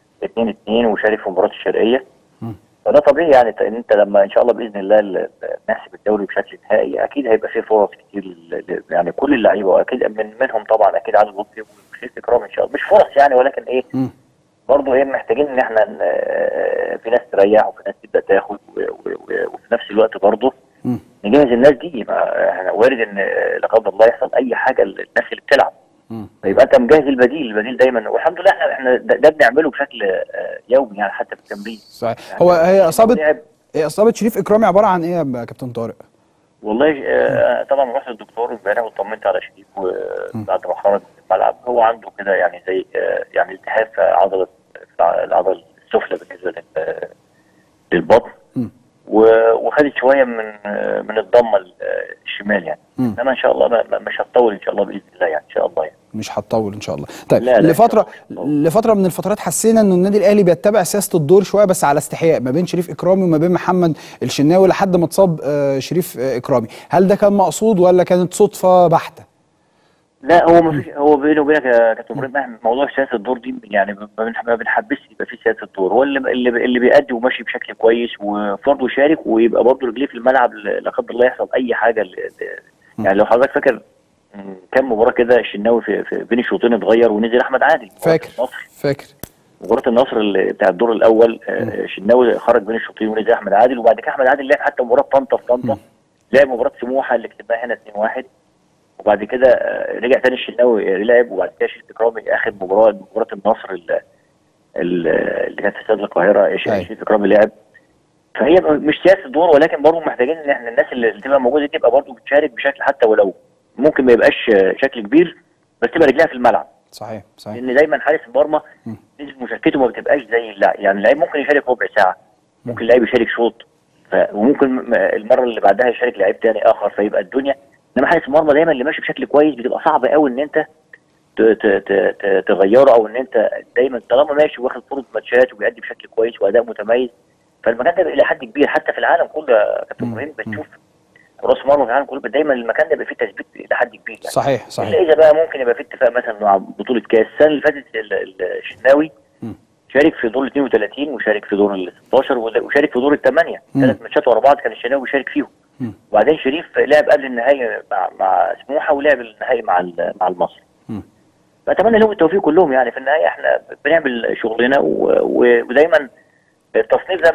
2 2 وشارك في مباراه الشرقيه مم. فده طبيعي يعني ت- ان انت لما ان شاء الله باذن الله ال- نحسب الدوري بشكل نهائي اكيد هيبقى فيه فرص كتير ل- ل- يعني كل اللعيبه واكيد من منهم طبعا اكيد علي لطفي وشريف اكرام ان شاء الله مش فرص يعني ولكن ايه مم. برضه ايه محتاجين ان احنا ن- آه، في ناس تريح وفي ناس تبدا تاخد و- و- و- وفي نفس الوقت برضه مم. نجهز الناس دي يبقى احنا وارد ان آه، لا قدر الله يحصل اي حاجه للناس اللي بتلعب مم. فيبقى انت مجهز البديل البديل دايما والحمد لله احنا احنا ده, ده بنعمله بشكل آه، يومي يعني حتى في التمرين صحيح يعني هو هي اصابه لعب هي اصابه شريف اكرامي عباره عن ايه يا كابتن طارق والله آه، طبعا رحت للدكتور امبارح وطمنت على شريف وبعد ما خرج من الملعب هو عنده كده يعني زي آه، يعني التهاب في عضله في العضله السفلى بالنسبه لل- للبطن مم. و- وخدت شويه من آه، من الضمه ال- آه، الشمال يعني مم. انما ان شاء الله ما- ما- مش هتطول ان شاء الله باذن الله يعني ان شاء الله يعني مش هتطول ان شاء الله طيب لا، لا، لفتره إن شاء الله. لفتره من الفترات حسينا انه النادي الاهلي بيتبع سياسه الدور شويه بس على استحياء ما بين شريف اكرامي وما بين محمد الشناوي لحد ما اتصاب آه، شريف آه، اكرامي هل ده كان مقصود ولا كانت صدفه بحته لا هو ما فيش هو بيني وبينك يا كابتن ابراهيم إحنا موضوع سياسه الدور دي يعني ما بنح- ما بنحبسش يبقى في سياسه الدور هو اللي اللي, اللي بيأدي وماشي بشكل كويس وبرضه يشارك ويبقى برضه رجليه في الملعب ل- لا قدر الله يحصل اي حاجه ل- ل- يعني لو حضرتك فاكر م، كام مباراه كده الشناوي في, في بين الشوطين اتغير ونزل احمد عادل مباراة فاكر النصر فاكر مباراه النصر اللي بتاع الدور الاول آه، شناوي خرج بين الشوطين ونزل احمد عادل وبعد كده احمد عادل لعب حتى مباراه طنطا في طنطا لعب مباراه سموحه اللي كسبناها هنا 2-1 وبعد كده آه، رجع تاني الشناوي لعب وبعد كده شريف اكرامي اخر مباراه مباراه النصر ال- ال- اللي كانت في استاد القاهره أيوة. شريف اكرامي لعب فهي مش سياسه دور ولكن برضه محتاجين ان احنا الناس اللي تبقى موجوده دي تبقى برضه بتشارك بشكل حتى ولو ممكن ما يبقاش آه، شكل كبير بس تبقى رجلها في الملعب صحيح صحيح لان دايما حارس المرمى مم. نسبه مشاركته ما بتبقاش زي اللاعب يعني اللعيب ممكن يشارك ربع ساعه ممكن اللعيب يشارك شوط ف... وممكن م- المره اللي بعدها يشارك لعيب تاني اخر فيبقى الدنيا انما حارس المرمى دايما اللي ماشي بشكل كويس بتبقى صعب قوي ان انت ت... ت... ت... ت... تغيره او ان انت دايما طالما ماشي واخد فرص ماتشات وبيأدي بشكل كويس واداء متميز فالمكان ده بيبقى الى حد كبير حتى في العالم كله يا كابتن مم. ابراهيم بتشوف راس مرمى في العالم كله دايما المكان ده بيبقى فيه تثبيت الى حد كبير يعني. صحيح الا صحيح اذا بقى ممكن يبقى في اتفاق مثلا مع بطوله كاس السنه اللي فاتت ال- ال- الشناوي مم. شارك في دور ال 32 وشارك في دور ال 16 ولا- وشارك في دور الثمانيه مم. ثلاث ماتشات ورا بعض كان الشناوي بيشارك فيهم مم. وبعدين شريف لعب قبل النهائي مع مع سموحه ولعب النهائي مع ال- مع المصري مم. فاتمنى لهم التوفيق كلهم يعني في النهايه احنا بنعمل شغلنا و- و- ودايما التصنيف ده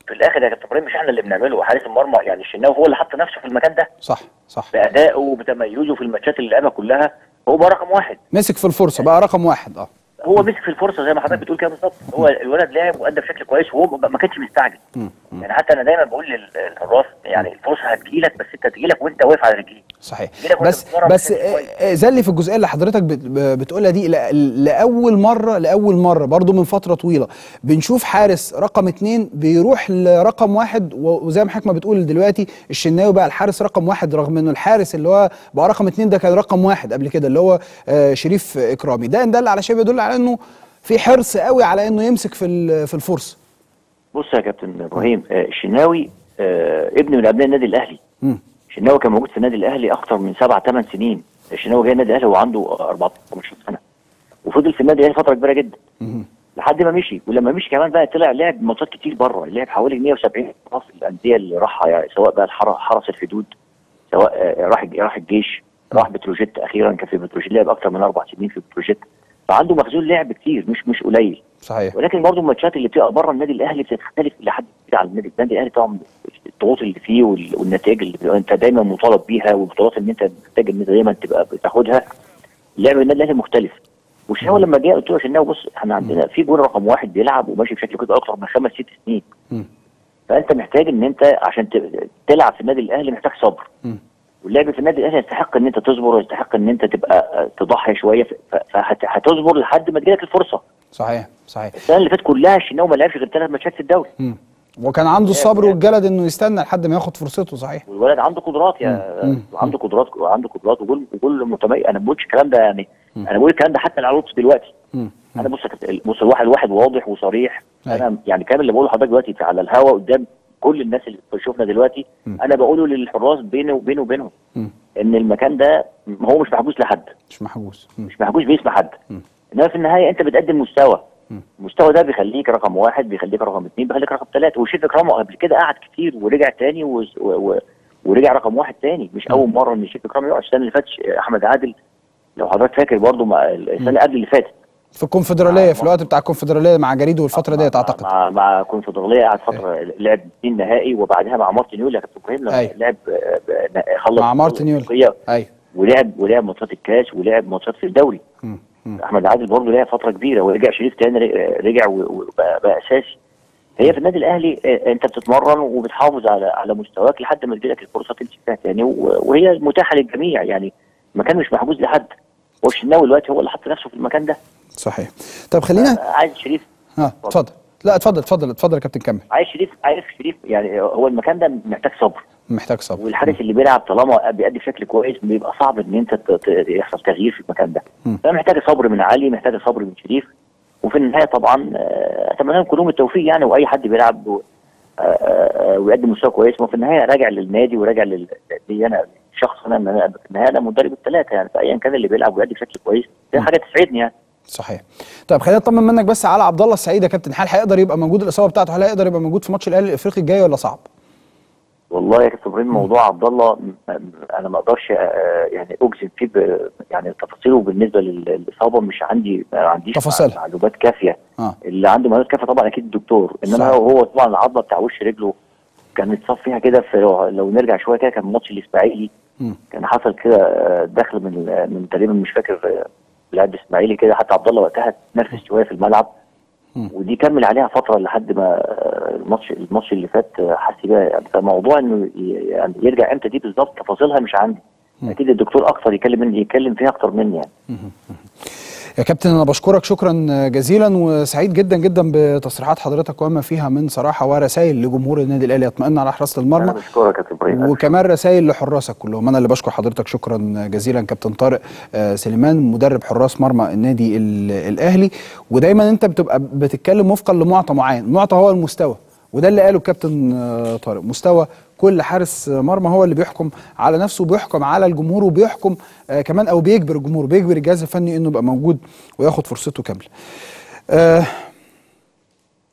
في الاخر يا كابتن ابراهيم مش احنا اللي بنعمله حارس المرمى يعني الشناوي هو اللي حط نفسه في المكان ده صح صح بادائه وبتميزه في الماتشات اللي لعبها كلها هو بقى رقم واحد مسك في الفرصه بقى رقم واحد اه هو مسك في الفرصه زي ما حضرتك بتقول كده بالظبط هو الولد لعب وادى بشكل كويس وهو ما ما كانش مستعجل يعني حتى انا دايما بقول لل- للحراس يعني الفرصه هتجيلك بس انت تجيلك وانت واقف على رجليك صحيح يجيلك وانت بس بتتمرن بس بشكل كويس. آه، آه، زلي في الجزئيه اللي حضرتك بت- ب- بتقولها دي لا- لاول مره لاول مره برضو من فتره طويله بنشوف حارس رقم اتنين بيروح لرقم واحد و- وزي ما حكمه بتقول دلوقتي الشناوي بقى الحارس رقم واحد رغم انه الحارس اللي هو بقى رقم اتنين ده كان رقم واحد قبل كده اللي هو آه، شريف اكرامي ده ان دل على شيء بيدل على انه في حرص قوي على انه يمسك في ال- في الفرصه بص يا كابتن ابراهيم آه، الشناوي آه، ابن من ابناء النادي الاهلي مم. الشناوي كان موجود في النادي الاهلي اكتر من سبع ثمان سنين الشناوي جاي النادي الاهلي وعنده 14 15 سنه وفضل في النادي الاهلي فتره كبيره جدا مم. لحد ما مشي ولما مشي كمان بقى طلع لعب ماتشات كتير بره لعب حوالي 170 ماتش في الانديه اللي راحها يعني سواء بقى الحر- حرس الحدود سواء آه، راح راح الجيش راح بتروجيت اخيرا كان في بتروجيت لعب اكتر من اربع سنين في بتروجيت فعنده مخزون لعب كتير مش مش قليل صحيح ولكن برضه الماتشات اللي بتبقى بره النادي الاهلي بتختلف الى حد كبير عن النادي النادي الاهلي طبعا الضغوط اللي فيه وال- والنتائج اللي بتبقى انت دايما مطالب بيها والبطولات اللي انت محتاج ان انت دايما تبقى بتاخدها لعب النادي الاهلي مختلف والشناوي لما جه قلت له يا شناوي بص احنا عندنا في جون رقم واحد بيلعب وماشي بشكل كده اكتر من خمس ست سنين مم. فانت محتاج ان انت عشان ت- تلعب في النادي الاهلي محتاج صبر مم. واللعب في النادي الاهلي يستحق ان انت تصبر ويستحق ان انت تبقى آه، تضحي شويه فهتصبر لحد ما تجيلك الفرصه صحيح صحيح السنه اللي فاتت كلها الشناوي ما لعبش غير ثلاث ماتشات في الدوري مم. وكان عنده الصبر والجلد انه يستنى لحد ما ياخد فرصته صحيح والولد عنده قدرات يا مم. عنده قدرات عنده قدرات وجول وجول متميز انا ما بقولش الكلام ده يعني انا بقول الكلام ده حتى العروض دلوقتي مم. انا بص يا كابتن- بص الواحد الواحد واضح وصريح أيوة. انا يعني كامل اللي بقوله لحضرتك دلوقتي في- على الهوا قدام كل الناس اللي بتشوفنا دلوقتي مم. انا بقوله للحراس بيني وبينه وبينهم مم. ان المكان ده هو مش محجوز لحد مش محجوز مم. مش محجوز باسم حد مم. انما في النهايه انت بتقدم مستوى مم. المستوى ده بيخليك رقم واحد بيخليك رقم اثنين بيخليك رقم ثلاثه وشيف اكرامه قبل كده قعد كتير ورجع تاني و... و... و... ورجع رقم واحد تاني مش اول مره ان شيف اكرامه يقعد السنه اللي فاتت احمد عادل لو حضرتك فاكر برضه مع السنه اللي قبل اللي فاتت في الكونفدراليه مع- في الوقت بتاع الكونفدراليه مع جريده والفتره ديت اعتقد مع مع كونفدراليه قعد فتره لعب اثنين نهائي وبعدها مع مارتن يول يا كابتن ابراهيم لما أيوة. لعب آه، ب- خلص مع مارتن يول. الأفريقية ايوه ولعب ولعب ماتشات الكاس ولعب ماتشات في الدوري مم. مم. احمد عادل برضه لعب فتره كبيره ورجع شريف تاني ر- رجع و- وبقى بقى اساسي هي في النادي الاهلي آه، انت بتتمرن وبتحافظ على على مستواك لحد ما تجيلك الفرصه تمشي فيها تاني و- وهي متاحه للجميع يعني المكان مش محجوز لحد هو الشناوي دلوقتي هو اللي حط نفسه في المكان ده صحيح طب خلينا عايز شريف ها اتفضل لا اتفضل اتفضل اتفضل يا كابتن كمل عايز شريف عارف شريف يعني هو المكان ده محتاج صبر محتاج صبر والحارس اللي بيلعب طالما بيأدي بشكل كويس بيبقى صعب ان انت ت- ت- يحصل تغيير في المكان ده مم. فمحتاج صبر من علي محتاج صبر من شريف وفي النهايه طبعا آه، اتمنى لهم كلهم التوفيق يعني واي حد بيلعب و- آه، آه، آه، ويقدم مستوى كويس وفي النهايه راجع للنادي وراجع لل لي انا شخص انا أنا في النهايه انا مدرب الثلاثه يعني فايا كان اللي بيلعب ويأدي بشكل كويس دي حاجه تسعدني يعني صحيح طيب خلينا نطمن منك بس على عبد الله السعيد يا كابتن هل هيقدر يبقى موجود الاصابه بتاعته هل هيقدر يبقى موجود في ماتش الاهلي الافريقي الجاي ولا صعب والله يا كابتن ابراهيم موضوع عبد الله م- م- انا ما اقدرش آه، يعني اجزم فيه ب- يعني تفاصيله بالنسبه لل- للاصابه مش عندي ما عنديش تفاصيلها. معلومات كافيه اه اللي عنده معلومات كافيه طبعا اكيد الدكتور انما صحيح. هو طبعا العضله بتاع وش رجله كان اتصاب فيها كده في لو نرجع شويه كده كان ماتش الاسماعيلي مم. كان حصل كده آه، دخل من من تقريبا مش فاكر آه، لاعب الاسماعيلي كده حتى عبد الله وقتها اتنرفز شويه في الملعب مم. ودي كمل عليها فتره لحد ما آه، الماتش الماتش اللي فات آه، حس بيها يعني فموضوع انه ي- يعني يرجع امتى دي بالظبط تفاصيلها مش عندي اكيد الدكتور اكتر يتكلم مني يتكلم فيها اكتر مني يعني يا كابتن انا بشكرك شكرا جزيلا وسعيد جدا جدا بتصريحات حضرتك وما فيها من صراحه ورسائل لجمهور النادي الاهلي يطمئن على حراسه انا المرمى بشكرك يا كابتن ابراهيم وكمان رسائل لحراسك كلهم انا اللي بشكر حضرتك شكرا جزيلا كابتن طارق آه، سليمان مدرب حراس مرمى النادي ال- الاهلي ودايما انت بتبقى بتتكلم وفقا لمعطى معين المعطى هو المستوى وده اللي قاله الكابتن آه، طارق مستوى كل حارس مرمى هو اللي بيحكم على نفسه وبيحكم على الجمهور وبيحكم آه، كمان او بيجبر الجمهور بيجبر الجهاز الفني انه يبقى موجود وياخد فرصته كامله آه،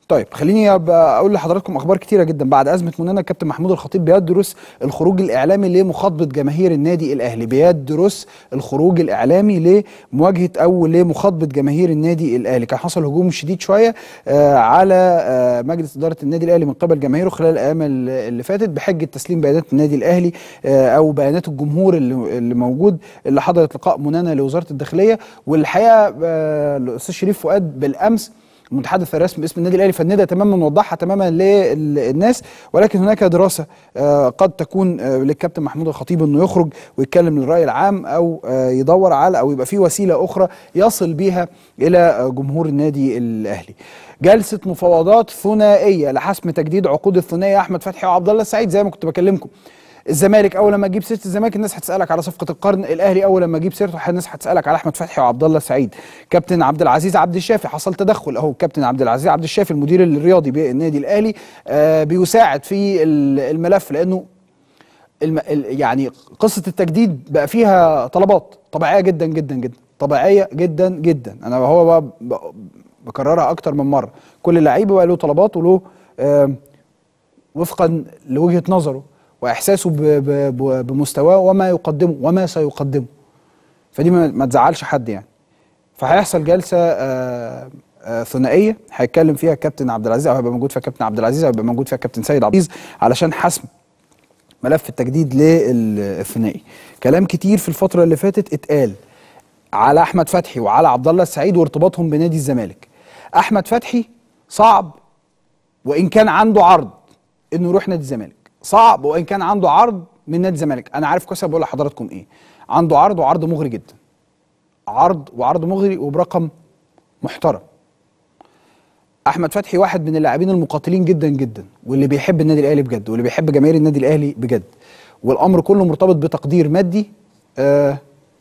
طيب خليني ابقى اقول لحضراتكم اخبار كتيره جدا بعد ازمه مننا الكابتن محمود الخطيب بيدرس الخروج الاعلامي لمخاطبه جماهير النادي الاهلي بيدرس الخروج الاعلامي لمواجهه او لمخاطبه جماهير النادي الاهلي كان حصل هجوم شديد شويه آه على آه مجلس اداره النادي الاهلي من قبل جماهيره خلال الايام اللي اللي فاتت بحجه تسليم بيانات النادي الاهلي آه او بيانات الجمهور اللي, اللي موجود اللي حضرت لقاء مننا لوزاره الداخليه والحقيقه آه الاستاذ شريف فؤاد بالامس المتحدث الرسمي باسم النادي الاهلي فندها تماما وضحها تماما للناس ولكن هناك دراسه آه، قد تكون آه، للكابتن محمود الخطيب انه يخرج ويتكلم للراي العام او آه، يدور على او يبقى في وسيله اخرى يصل بيها الى آه، جمهور النادي الاهلي. جلسه مفاوضات ثنائيه لحسم تجديد عقود الثنائيه احمد فتحي وعبد الله السعيد زي ما كنت بكلمكم. الزمالك اول لما تجيب سيره الزمالك الناس هتسالك على صفقه القرن الاهلي اول لما تجيب سيرته الناس هتسالك على احمد فتحي وعبد الله السعيد كابتن عبد العزيز عبد الشافي حصل تدخل اهو كابتن عبد العزيز عبد الشافي المدير الرياضي بالنادي الاهلي آه بيساعد في ال- الملف لانه الم... ال- يعني قصه التجديد بقى فيها طلبات طبيعيه جدا جدا جدا طبيعيه جدا جدا انا هو بقى ب... بكررها اكتر من مره كل لعيب بقى له طلبات وله آه وفقا لوجهه نظره واحساسه ب... ب... ب... بمستواه وما يقدمه وما سيقدمه فدي ما, ما تزعلش حد يعني فهيحصل جلسه آه آه ثنائيه هيتكلم فيها الكابتن عبد العزيز او هيبقى موجود فيها الكابتن عبد العزيز او هيبقى موجود فيها الكابتن سيد عبد العزيز علشان حسم ملف التجديد للثنائي كلام كتير في الفتره اللي فاتت اتقال على احمد فتحي وعلى عبد الله السعيد وارتباطهم بنادي الزمالك احمد فتحي صعب وان كان عنده عرض انه يروح نادي الزمالك صعب وان كان عنده عرض من نادي الزمالك انا عارف كويس أنا بقول لحضراتكم ايه عنده عرض وعرض مغري جدا عرض وعرض مغري وبرقم محترم احمد فتحي واحد من اللاعبين المقاتلين جدا جدا واللي بيحب النادي الاهلي بجد واللي بيحب جماهير النادي الاهلي بجد والامر كله مرتبط بتقدير مادي آه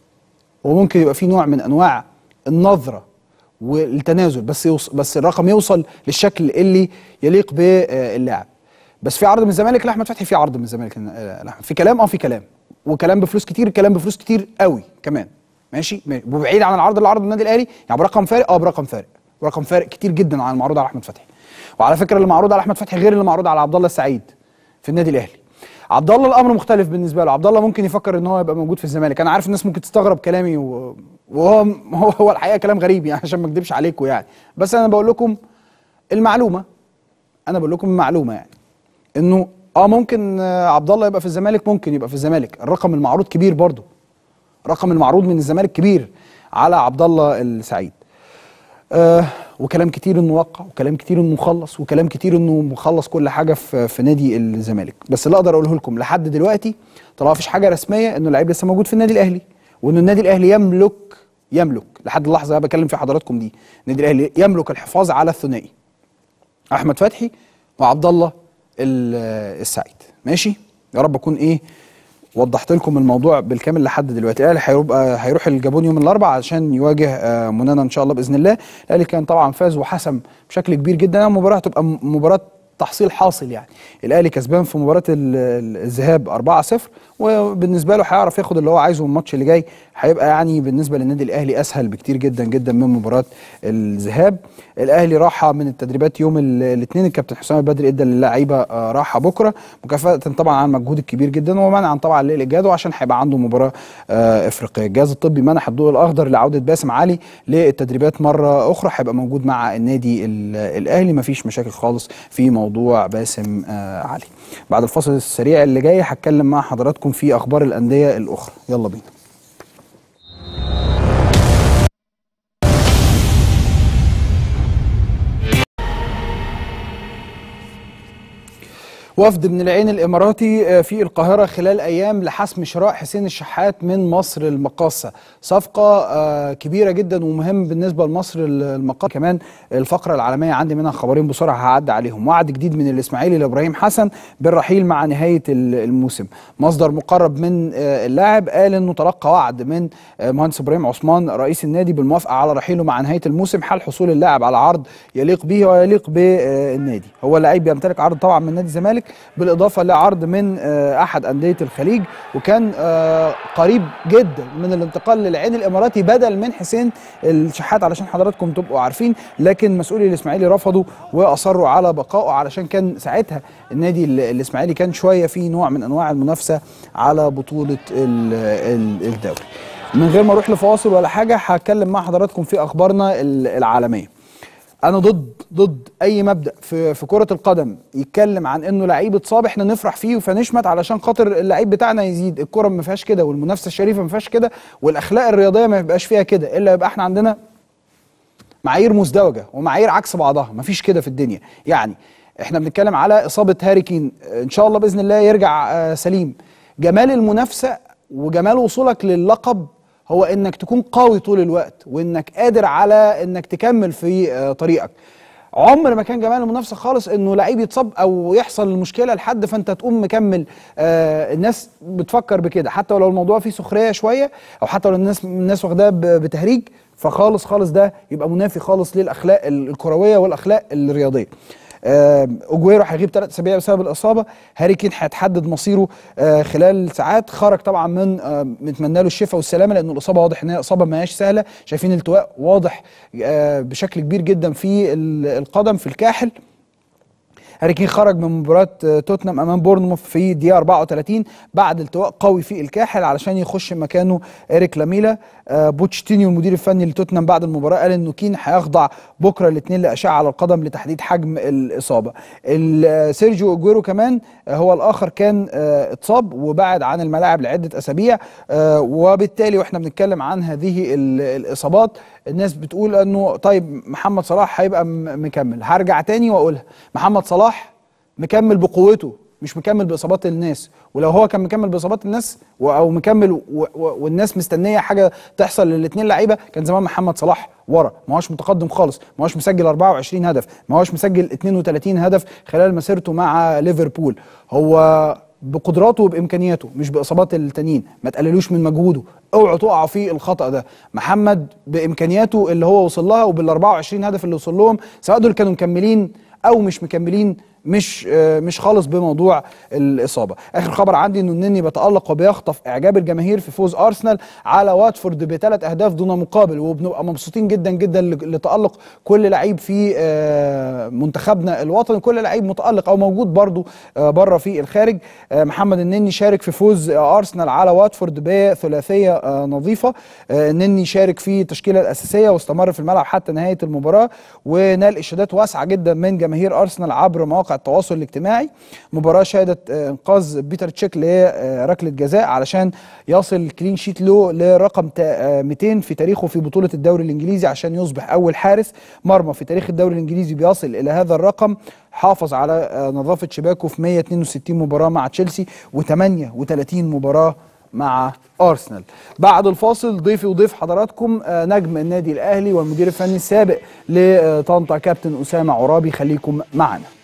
وممكن يبقى في نوع من انواع النظره والتنازل بس يوصل بس الرقم يوصل للشكل اللي يليق باللاعب بس في عرض من الزمالك لاحمد فتحي في عرض من الزمالك آه، لاحمد في كلام اه في كلام وكلام بفلوس كتير كلام بفلوس كتير قوي كمان ماشي ماشي. وبعيد عن العرض اللي عرضه النادي الاهلي يعني برقم فارق اه برقم فارق برقم فارق كتير جدا عن المعروض على احمد فتحي وعلى فكره اللي معروض على احمد فتحي غير اللي معروض على عبد الله السعيد في النادي الاهلي عبد الله الامر مختلف بالنسبه له عبد الله ممكن يفكر ان هو يبقى موجود في الزمالك انا عارف الناس ممكن تستغرب كلامي و... وهو هو, هو الحقيقه كلام غريب يعني عشان ما اكدبش عليكم يعني بس انا بقول لكم المعلومه انا بقول لكم المعلومه يعني انه اه ممكن آه، عبد الله يبقى في الزمالك ممكن يبقى في الزمالك الرقم المعروض كبير برضه رقم المعروض من الزمالك كبير على عبد الله السعيد آه وكلام كتير انه وقع وكلام كتير انه مخلص وكلام كتير انه مخلص كل حاجه في في نادي الزمالك بس اللي اقدر اقوله لكم لحد دلوقتي طالما مفيش حاجه رسميه انه اللعيب لسه موجود في النادي الاهلي وان النادي الاهلي يملك يملك لحد اللحظه اللي أنا بكلم فيها حضراتكم دي النادي الاهلي يملك الحفاظ على الثنائي احمد فتحي وعبد الله ال- السعيد ماشي يا رب اكون ايه وضحت لكم الموضوع بالكامل لحد دلوقتي الاهلي هيبقى هيروح الجابون يوم الاربعاء عشان يواجه آه، منانا ان شاء الله باذن الله الاهلي كان طبعا فاز وحسم بشكل كبير جدا المباراه هتبقى م- مباراه تحصيل حاصل يعني الاهلي كسبان في مباراه ال- ال- الذهاب 4-0 وبالنسبه له هيعرف ياخد اللي هو عايزه من الماتش اللي جاي هيبقى يعني بالنسبه للنادي الاهلي اسهل بكتير جدا جدا من مباراه الذهاب الاهلي راحه من التدريبات يوم الاثنين الكابتن حسام البدري ادى للعيبه آه، راحه بكره مكافاه طبعا على المجهود الكبير جدا ومنعا طبعا للاجهاد وعشان هيبقى عنده مباراه آه، افريقيه الجهاز الطبي منح الضوء الاخضر لعوده باسم علي للتدريبات مره اخرى هيبقى موجود مع النادي ال- الاهلي مفيش مشاكل خالص في موضوع باسم آه، علي بعد الفاصل السريع اللي جاي هتكلم مع حضراتكم في اخبار الانديه الاخرى يلا بينا وفد من العين الاماراتي آه، في القاهره خلال ايام لحسم شراء حسين الشحات من مصر المقاصه صفقه آه، كبيره جدا ومهم بالنسبه لمصر المقاصه كمان الفقره العالميه عندي منها خبرين بسرعه هعدي عليهم وعد جديد من الاسماعيلي لابراهيم حسن بالرحيل مع نهايه ال- الموسم مصدر مقرب من آه، اللاعب قال انه تلقى وعد من آه، مهندس ابراهيم عثمان رئيس النادي بالموافقه على رحيله مع نهايه الموسم حال حصول اللاعب على عرض يليق به ويليق بالنادي هو اللعيب بيمتلك عرض طبعا من نادي الزمالك بالاضافه لعرض من آه، احد انديه الخليج وكان آه، قريب جدا من الانتقال للعين الاماراتي بدل من حسين الشحات علشان حضراتكم تبقوا عارفين لكن مسؤولي الاسماعيلي رفضوا واصروا على بقائه علشان كان ساعتها النادي ال- الاسماعيلي كان شويه في نوع من انواع المنافسه على بطوله ال- ال- الدوري من غير ما اروح لفواصل ولا حاجه هتكلم مع حضراتكم في اخبارنا ال- العالميه انا ضد ضد اي مبدا في في كره القدم يتكلم عن انه لعيب اتصاب احنا نفرح فيه فنشمت علشان خاطر اللعيب بتاعنا يزيد الكره ما فيهاش كده والمنافسه الشريفه ما فيهاش كده والاخلاق الرياضيه ما يبقاش فيها كده الا يبقى احنا عندنا معايير مزدوجه ومعايير عكس بعضها مفيش كده في الدنيا يعني احنا بنتكلم على اصابه هاري كين ان شاء الله باذن الله يرجع آه، سليم جمال المنافسه وجمال وصولك للقب هو انك تكون قوي طول الوقت وانك قادر على انك تكمل في آه، طريقك عمر ما كان جمال المنافسه خالص انه لعيب يتصاب او يحصل المشكله لحد فانت تقوم مكمل آه الناس بتفكر بكده حتى ولو الموضوع فيه سخريه شويه او حتى لو الناس الناس واخداه ب- بتهريج فخالص خالص ده يبقى منافي خالص للاخلاق ال- الكرويه والاخلاق الرياضيه آه، اوجويرو هيغيب ثلاث اسابيع بسبب الاصابه هاري كين هيتحدد مصيره آه، خلال ساعات خرج طبعا من آه، نتمنى له الشفاء والسلامه لان الاصابه واضح ان هي اصابه ما هياش سهله شايفين التواء واضح آه، بشكل كبير جدا في ال- القدم في الكاحل هاري كين خرج من مباراة آه، توتنهام أمام بورنموث في دقيقة 34 بعد التواء قوي في الكاحل علشان يخش مكانه إيريك لاميلا آه، بوتشتينيو المدير الفني لتوتنهام بعد المباراة قال إنه كين هيخضع بكرة الاثنين لأشعة على القدم لتحديد حجم الإصابة ال- آه، سيرجيو أجويرو كمان آه، هو الآخر كان آه، اتصاب وبعد عن الملاعب لعدة أسابيع آه، وبالتالي وإحنا بنتكلم عن هذه ال- الإصابات الناس بتقول انه طيب محمد صلاح هيبقى م- مكمل هرجع تاني واقولها محمد صلاح مكمل بقوته مش مكمل باصابات الناس ولو هو كان مكمل باصابات الناس و- او مكمل و- و- والناس مستنيه حاجه تحصل للاثنين لعيبه كان زمان محمد صلاح ورا ما هوش متقدم خالص ما هوش مسجل 24 هدف ما هوش مسجل 32 هدف خلال مسيرته مع ليفربول هو بقدراته وبامكانياته مش باصابات التانيين ما تقللوش من مجهوده اوعوا تقعوا في الخطا ده محمد بامكانياته اللي هو وصل لها وبال 24 هدف اللي وصل لهم سواء دول كانوا مكملين او مش مكملين مش آه، مش خالص بموضوع الاصابه اخر خبر عندي انه النني بيتالق وبيخطف اعجاب الجماهير في فوز ارسنال على واتفورد بثلاث اهداف دون مقابل وبنبقى مبسوطين جدا جدا ل- لتالق كل لعيب في آه، منتخبنا الوطني كل لعيب متالق او موجود برضو آه، بره في الخارج آه، محمد النني شارك في فوز آه، ارسنال على واتفورد بثلاثيه آه، نظيفه آه، النني شارك في التشكيله الاساسيه واستمر في الملعب حتى نهايه المباراه ونال اشادات واسعه جدا من جماهير ارسنال عبر مواقع التواصل الاجتماعي مباراه شهدت آه، انقاذ بيتر تشيك لركله جزاء علشان يصل الكلين شيت له لرقم تا- آه، 200 في تاريخه في بطوله الدوري الانجليزي عشان يصبح اول حارس مرمى في تاريخ الدوري الانجليزي بيصل الى هذا الرقم حافظ على آه، نظافه شباكه في 162 مباراه مع تشيلسي و38 مباراه مع ارسنال بعد الفاصل ضيفي وضيف حضراتكم آه، نجم النادي الاهلي والمدير الفني السابق لطنطا كابتن اسامه عرابي خليكم معنا